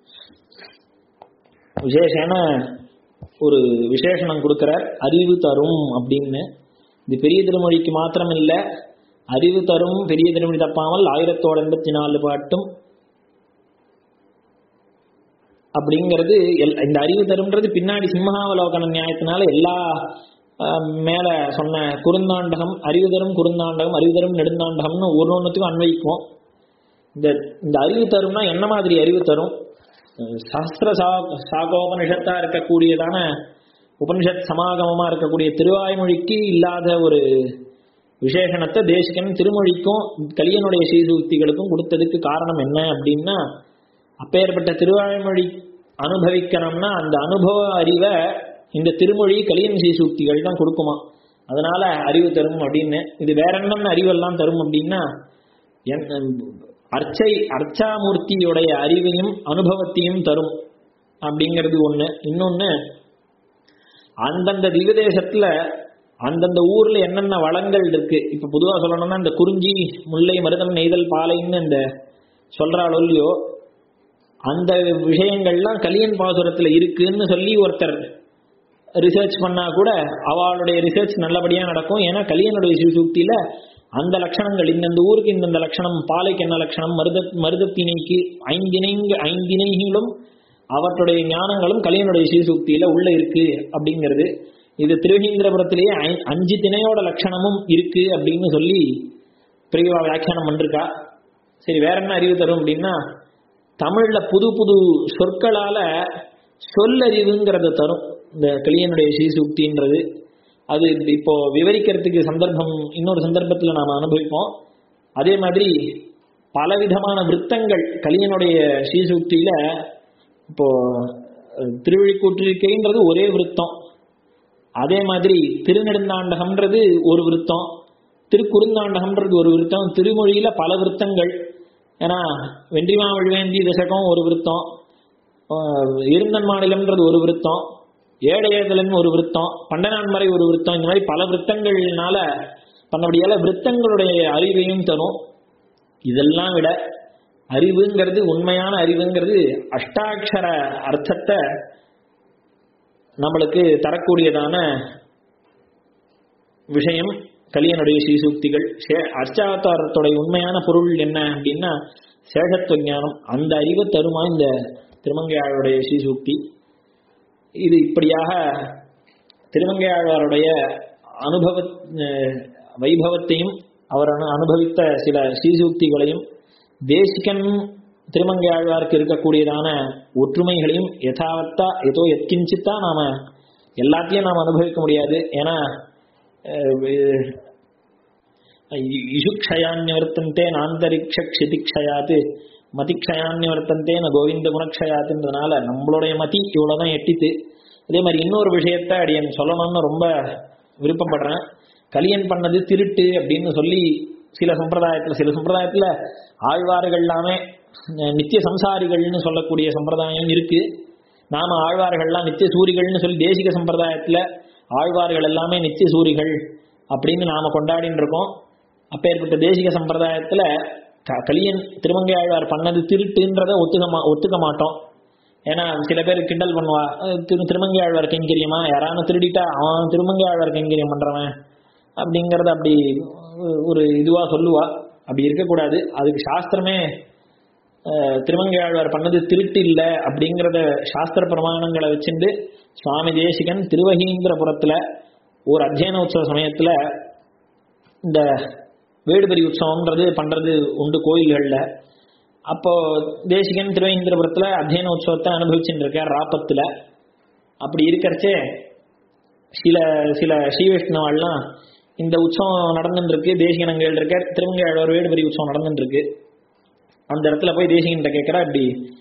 S1: விசேஷமான ஒரு விசேஷணம் கொடுக்கிறார் அறிவு தரும் அப்படின்னு இது பெரிய திருமொழிக்கு மாத்திரம் இல்ல அறிவு தரும் பெரிய திருமொழி தப்பாமல் ஆயிரத்தோட எண்பத்தி நாலு பாட்டும் அப்படிங்கிறது எல்- இந்த அறிவு தரும்ன்றது பின்னாடி சிம்மகாவலோகன நியாயத்தினால எல்லா ஆஹ், மேல சொன்ன குறுந்தாண்டகம் அறிவு தரும் குறுந்தாண்டகம் அறிவு தரும் நெடுந்தாண்டகம்னு ஒரு ஒன்றுத்துக்கும் அன்வயிக்கும் இந்த இந்த அறிவு தரும்னா என்ன மாதிரி அறிவு தரும் அஹ் சாஸ்திர சா சாகோபனிஷத்தா இருக்கக்கூடியதான உபனிஷத் சமாகமமா இருக்கக்கூடிய திருவாய்மொழிக்கு இல்லாத ஒரு விசேஷணத்தை தேசிகன் திருமொழிக்கும் கலியனுடைய சீர்திருத்திகளுக்கும் கொடுத்ததுக்கு காரணம் என்ன அப்படின்னா அப்பேற்பட்ட திருவாய்மொழி அனுபவிக்கணும்னா அந்த அனுபவ அறிவை இந்த திருமொழி கலியன் சீசூக்திகள் தான் கொடுக்குமா அதனால அறிவு தரும் அப்படின்னு இது வேற என்னென்ன அறிவெல்லாம் தரும் அப்படின்னா என்- அர்ச்சை அர்ச்சாமூர்த்தியுடைய அறிவையும் அனுபவத்தையும் தரும் அப்படிங்கிறது ஒண்ணு இன்னொன்னு அந்தந்த திவ்யதேசத்துல அந்தந்த ஊர்ல என்னென்ன வளங்கள் இருக்கு இப்ப பொதுவா சொல்லணும்னா இந்த குறிஞ்சி முல்லை மருதம் நெய்தல் பாலைன்னு இந்த சொல்றாளோ இல்லையோ அந்த விஷயங்கள்லாம் கலியன் பாசுரத்துல இருக்குன்னு சொல்லி ஒருத்தர் ரிசர்ச் பண்ணா கூட அவளுடைய ரிசர்ச் நல்லபடியா நடக்கும் ஏன்னா கலியனுடைய சிவசூக்தியில அந்த லட்சணங்கள் இந்தந்த ஊருக்கு இந்தந்த லட்சணம் பாலைக்கு என்ன லட்சணம் மருத மருதத்திணைக்கு ஐந்திணைங்க ஐந்திணைகளும் அவற்றுடைய ஞானங்களும் கலியனுடைய சிவசூக்தியில உள்ள இருக்கு அப்படிங்கிறது இது திருவீந்திரபுரத்திலேயே ஐ- அஞ்சு திணையோட லட்சணமும் இருக்கு அப்படின்னு சொல்லி பிரிவா வியாக்கியானம் பண்ணிருக்கா சரி வேற என்ன அறிவு தரும் அப்படின்னா தமிழ்ல புது புது சொற்களால சொல்லறிவுங்கிறத தரும் இந்த கலியனுடைய ஸ்ரீசூக்தின்றது அது இப்போ விவரிக்கிறதுக்கு சந்தர்ப்பம் இன்னொரு சந்தர்ப்பத்துல நாம அனுபவிப்போம் அதே மாதிரி பலவிதமான விருத்தங்கள் கலியனுடைய ஸ்ரீசூக்தியில இப்போ அஹ், திருவிழிக்கூற்றிருக்கைன்றது ஒரே விருத்தம் அதே மாதிரி திருநெடுந்தாண்டகம்ன்றது ஒரு விருத்தம் திருக்குறுந்தாண்டகம்ன்றது ஒரு விருத்தம் திருமொழியில பல விருத்தங்கள் ஏன்னா வென்றிமாவழிவேந்தி தசகம் ஒரு விருத்தம் ஆஹ் இருந்தன் மாநிலம்ன்றது ஒரு விருத்தம் ஏடையதலன் ஒரு விருத்தம் பண்டனான்மறை ஒரு விருத்தம் இந்த மாதிரி பல விருத்தங்கள்னால பண்ணபடியால விருத்தங்களுடைய அறிவையும் தரும் இதெல்லாம் விட அறிவுங்கிறது உண்மையான அறிவுங்கிறது அஷ்டாட்சர அர்த்தத்தை நம்மளுக்கு தரக்கூடியதான விஷயம் கலியனுடைய ஸ்ரீசூக்திகள் சே- அர்ச்சாவதாரத்துடைய உண்மையான பொருள் என்ன அப்படின்னா சேஷத்துவ ஞானம் அந்த அறிவை தருமா இந்த திருமங்கையாளுடைய ஸ்ரீசூக்தி இது இப்படியாக திருமங்கையாழ்வாருடைய அனுபவ அஹ், வைபவத்தையும் அவர் அனு- அனுபவித்த சில ஸ்ரீசூக்திகளையும் தேசிகன் திருமங்கையாழ்வாருக்கு இருக்கக்கூடியதான ஒற்றுமைகளையும் யதாவத்தா ஏதோ எத்கிஞ்சித்தா நாம எல்லாத்தையும் நாம் அனுபவிக்க முடியாது ஏன்னா இஷுக்ஷயான்யவர்த்தந்தே நாந்தரிக்ஷ க்ஷிதிக்ஷயாத்து மதிக்ஷயான்யவர்த்தந்தே ந கோவிந்த குணக்ஷயாத்துன்றதுனால நம்மளுடைய மதி இவ்வளவுதான் எட்டித்து அதே மாதிரி இன்னொரு விஷயத்த அடியன் சொல்லணும்னு ரொம்ப விருப்பப்படுறேன் கலியன் பண்ணது திருட்டு அப்படின்னு சொல்லி சில சம்பிரதாயத்துல சில சம்பிரதாயத்துல ஆழ்வார்கள் எல்லாமே அஹ், நித்திய சம்சாரிகள்னு சொல்லக்கூடிய சம்பிரதாயம் இருக்கு நாம ஆழ்வார்கள்லாம் நித்திய சூரிகள்னு சொல்லி தேசிக சம்பிரதாயத்துல ஆழ்வார்கள் எல்லாமே நித்திய சூரிகள் அப்படின்னு நாம கொண்டாடின்னு இருக்கோம் அப்பேற்பட்ட தேசிக சம்பிரதாயத்துல க- கலியன் திருமங்கை ஆழ்வார் பண்ணது திருட்டுன்றத ஒத்துக்க மா ஒத்துக்க மாட்டோம் ஏன்னா சில பேர் கிண்டல் பண்ணுவா அஹ் திரு திருமங்கை ஆழ்வார் கைங்கரியமா யாரான திருடிட்டா அவன் திருமங்கை ஆழ்வார் கைங்கரியம் பண்றவன் அப்படிங்கறத அப்படி ஒரு இதுவா சொல்லுவா அப்படி இருக்கக்கூடாது அதுக்கு சாஸ்திரமே அஹ், திருமங்கையாழ்வார் பண்ணது திருட்டு இல்லை அப்படிங்கிறத சாஸ்திர பிரமாணங்களை வச்சுட்டு சுவாமி தேசிகன் திருவகீந்திரபுரத்துல ஒரு அத்தியன உற்சவ சமயத்துல இந்த வேடுபரி உற்சவம்ன்றது பண்றது உண்டு கோயில்கள்ல அப்போ தேசிகன் திருவேந்திரபுரத்துல அத்தியன உற்சவத்தை அனுபவிச்சுட்டு இருக்கார் ராப்பத்துல அப்படி இருக்கிறச்சே சில சில ஸ்ரீவைஷ்ணவாள்லாம் இந்த உற்சவம் நடந்துட்டு இருக்கு தேசிகன் அங்கே இருக்கார் திருமங்கையாழ்வார் வேடுபரி உற்சவம் நடந்துட்டு இருக்கு அந்த இடத்துல போய் தேசிகன்கிட்ட கேட்கறா இப்படி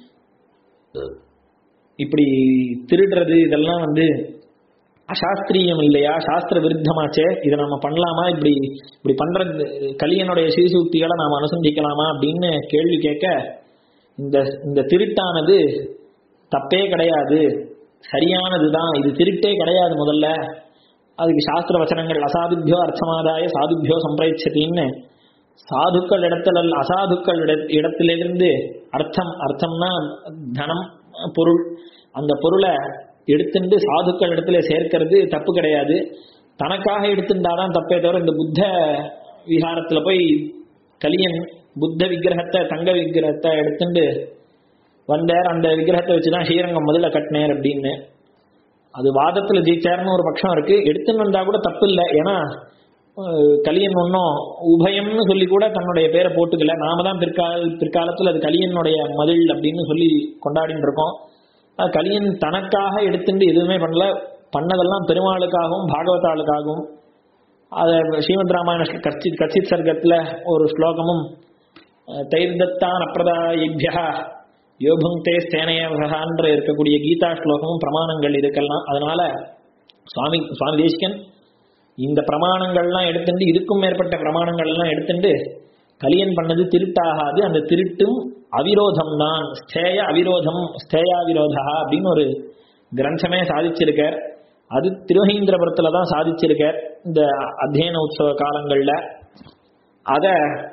S1: இப்படி திருடுறது இதெல்லாம் வந்து அசாஸ்திரியம் இல்லையா சாஸ்திர விருத்தமாச்சே இதை நம்ம பண்ணலாமா இப்படி இப்படி பண்றது கலியனுடைய சீசூக்திகளை நாம் அனுசந்திக்கலாமா அப்படின்னு கேள்வி கேட்க இந்த இந்த திருட்டானது தப்பே கிடையாது சரியானதுதான் இது திருட்டே கிடையாது முதல்ல அதுக்கு சாஸ்திர வச்சனங்கள் அசாதுபியோ அர்த்தமாதாய சாதுபியோ சம்பிரயச்சத்தின்னு சாதுக்கள் இடத்துல அசாதுக்கள் இட- இடத்திலிருந்து அர்த்தம் அர்த்தம்னா தனம் பொருள் அந்த பொருளை எடுத்துட்டு சாதுக்கள் இடத்துல சேர்க்கிறது தப்பு கிடையாது தனக்காக எடுத்துட்டாதான் தப்பே தவிர இந்த புத்த விஹாரத்துல போய் கலியன் புத்த விக்கிரகத்தை தங்க விக்கிரகத்தை எடுத்துட்டு வந்தார் அந்த விக்கிரகத்தை வச்சுதான் ஸ்ரீரங்கம் முதல்ல கட்டினார் அப்படின்னு அது வாதத்துல ஜெயிச்சார்னு ஒரு பட்சம் இருக்கு எடுத்துன்னு வந்தா கூட தப்பு இல்லை ஏன்னா அஹ், கலியன் ஒன்றும் உபயம்னு சொல்லி கூட தன்னுடைய பேரை போட்டுக்கல நாம தான் பிற்கால பிற்காலத்தில் அது கலியனுடைய மதில் அப்படின்னு சொல்லி கொண்டாடிட்டு இருக்கோம் அது கலியன் தனக்காக எடுத்துட்டு எதுவுமே பண்ணல பண்ணதெல்லாம் பெருமாளுக்காகவும் பாகவதாளுக்காகவும் அதை ஸ்ரீமத் ராமாயண கச்சித் கச்சித் சர்க்கத்தில் ஒரு ஸ்லோகமும் தைர்தத்தான் அப்பிரதாயிபியா யோபுங்கே ஸ்தேனயன்ற இருக்கக்கூடிய கீதா ஸ்லோகமும் பிரமாணங்கள் இருக்கலாம் அதனால சுவாமி சுவாமி தேசிகன் இந்த பிரமாணங்கள்லாம் எடுத்துட்டு இதுக்கும் மேற்பட்ட பிரமாணங்கள்லாம் எடுத்துட்டு கலியன் பண்ணது திருட்டாகாது அந்த திருட்டும் அவிரோதம் தான் ஸ்தேய அவிரோதம் ஸ்தேயா விரோதா அப்படின்னு ஒரு கிரந்தமே சாதிச்சிருக்கார் அது திருவகீந்திரபுரத்துல தான் சாதிச்சிருக்கார் இந்த அத்தியன உற்சவ காலங்கள்ல அத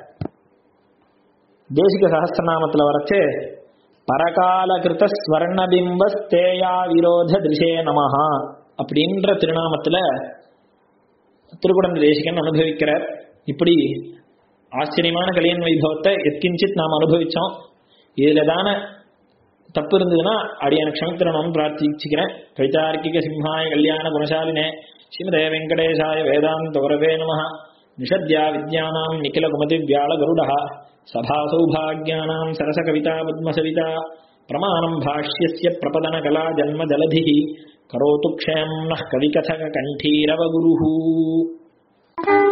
S1: தேசிக சகஸ்திரநாமத்துல வரைச்சு பரகால கிருத ஸ்வர்ணபிம்ப ஸ்தேயா விரோத திருஷே நமஹா அப்படின்ற திருநாமத்துல திருக்குடந்த தேசிகன் அனுபவிக்கிறார் இப்படி ஆச்சரியமான கலியன் வைபவத்தை எத்கிஞ்சித் நாம் அனுபவிச்சோம் இதுல தானே தப்பு இருந்ததுன்னா அடியான க்ஷமித்திரணும்னு பிரார்த்திச்சுக்கிறேன் கைதார்க்கிக சிம்ஹாய கல்யாண குணசாலினே ஸ்ரீமதே வெங்கடேசாய வேதாந்த குரவே நம நிஷத்யா வித்யானாம் நிகில குமதி வியாழ கருடः சபா சௌபாகியானாம் சரச கவிதா பத்மசவிதா பிரமாணம் பாஷ்யஸ்ய பிரபதன கலா ஜன்ம ஜலதிः கரோத்து க்ஷயம் நः கவிகதக கண்டீரவ குருः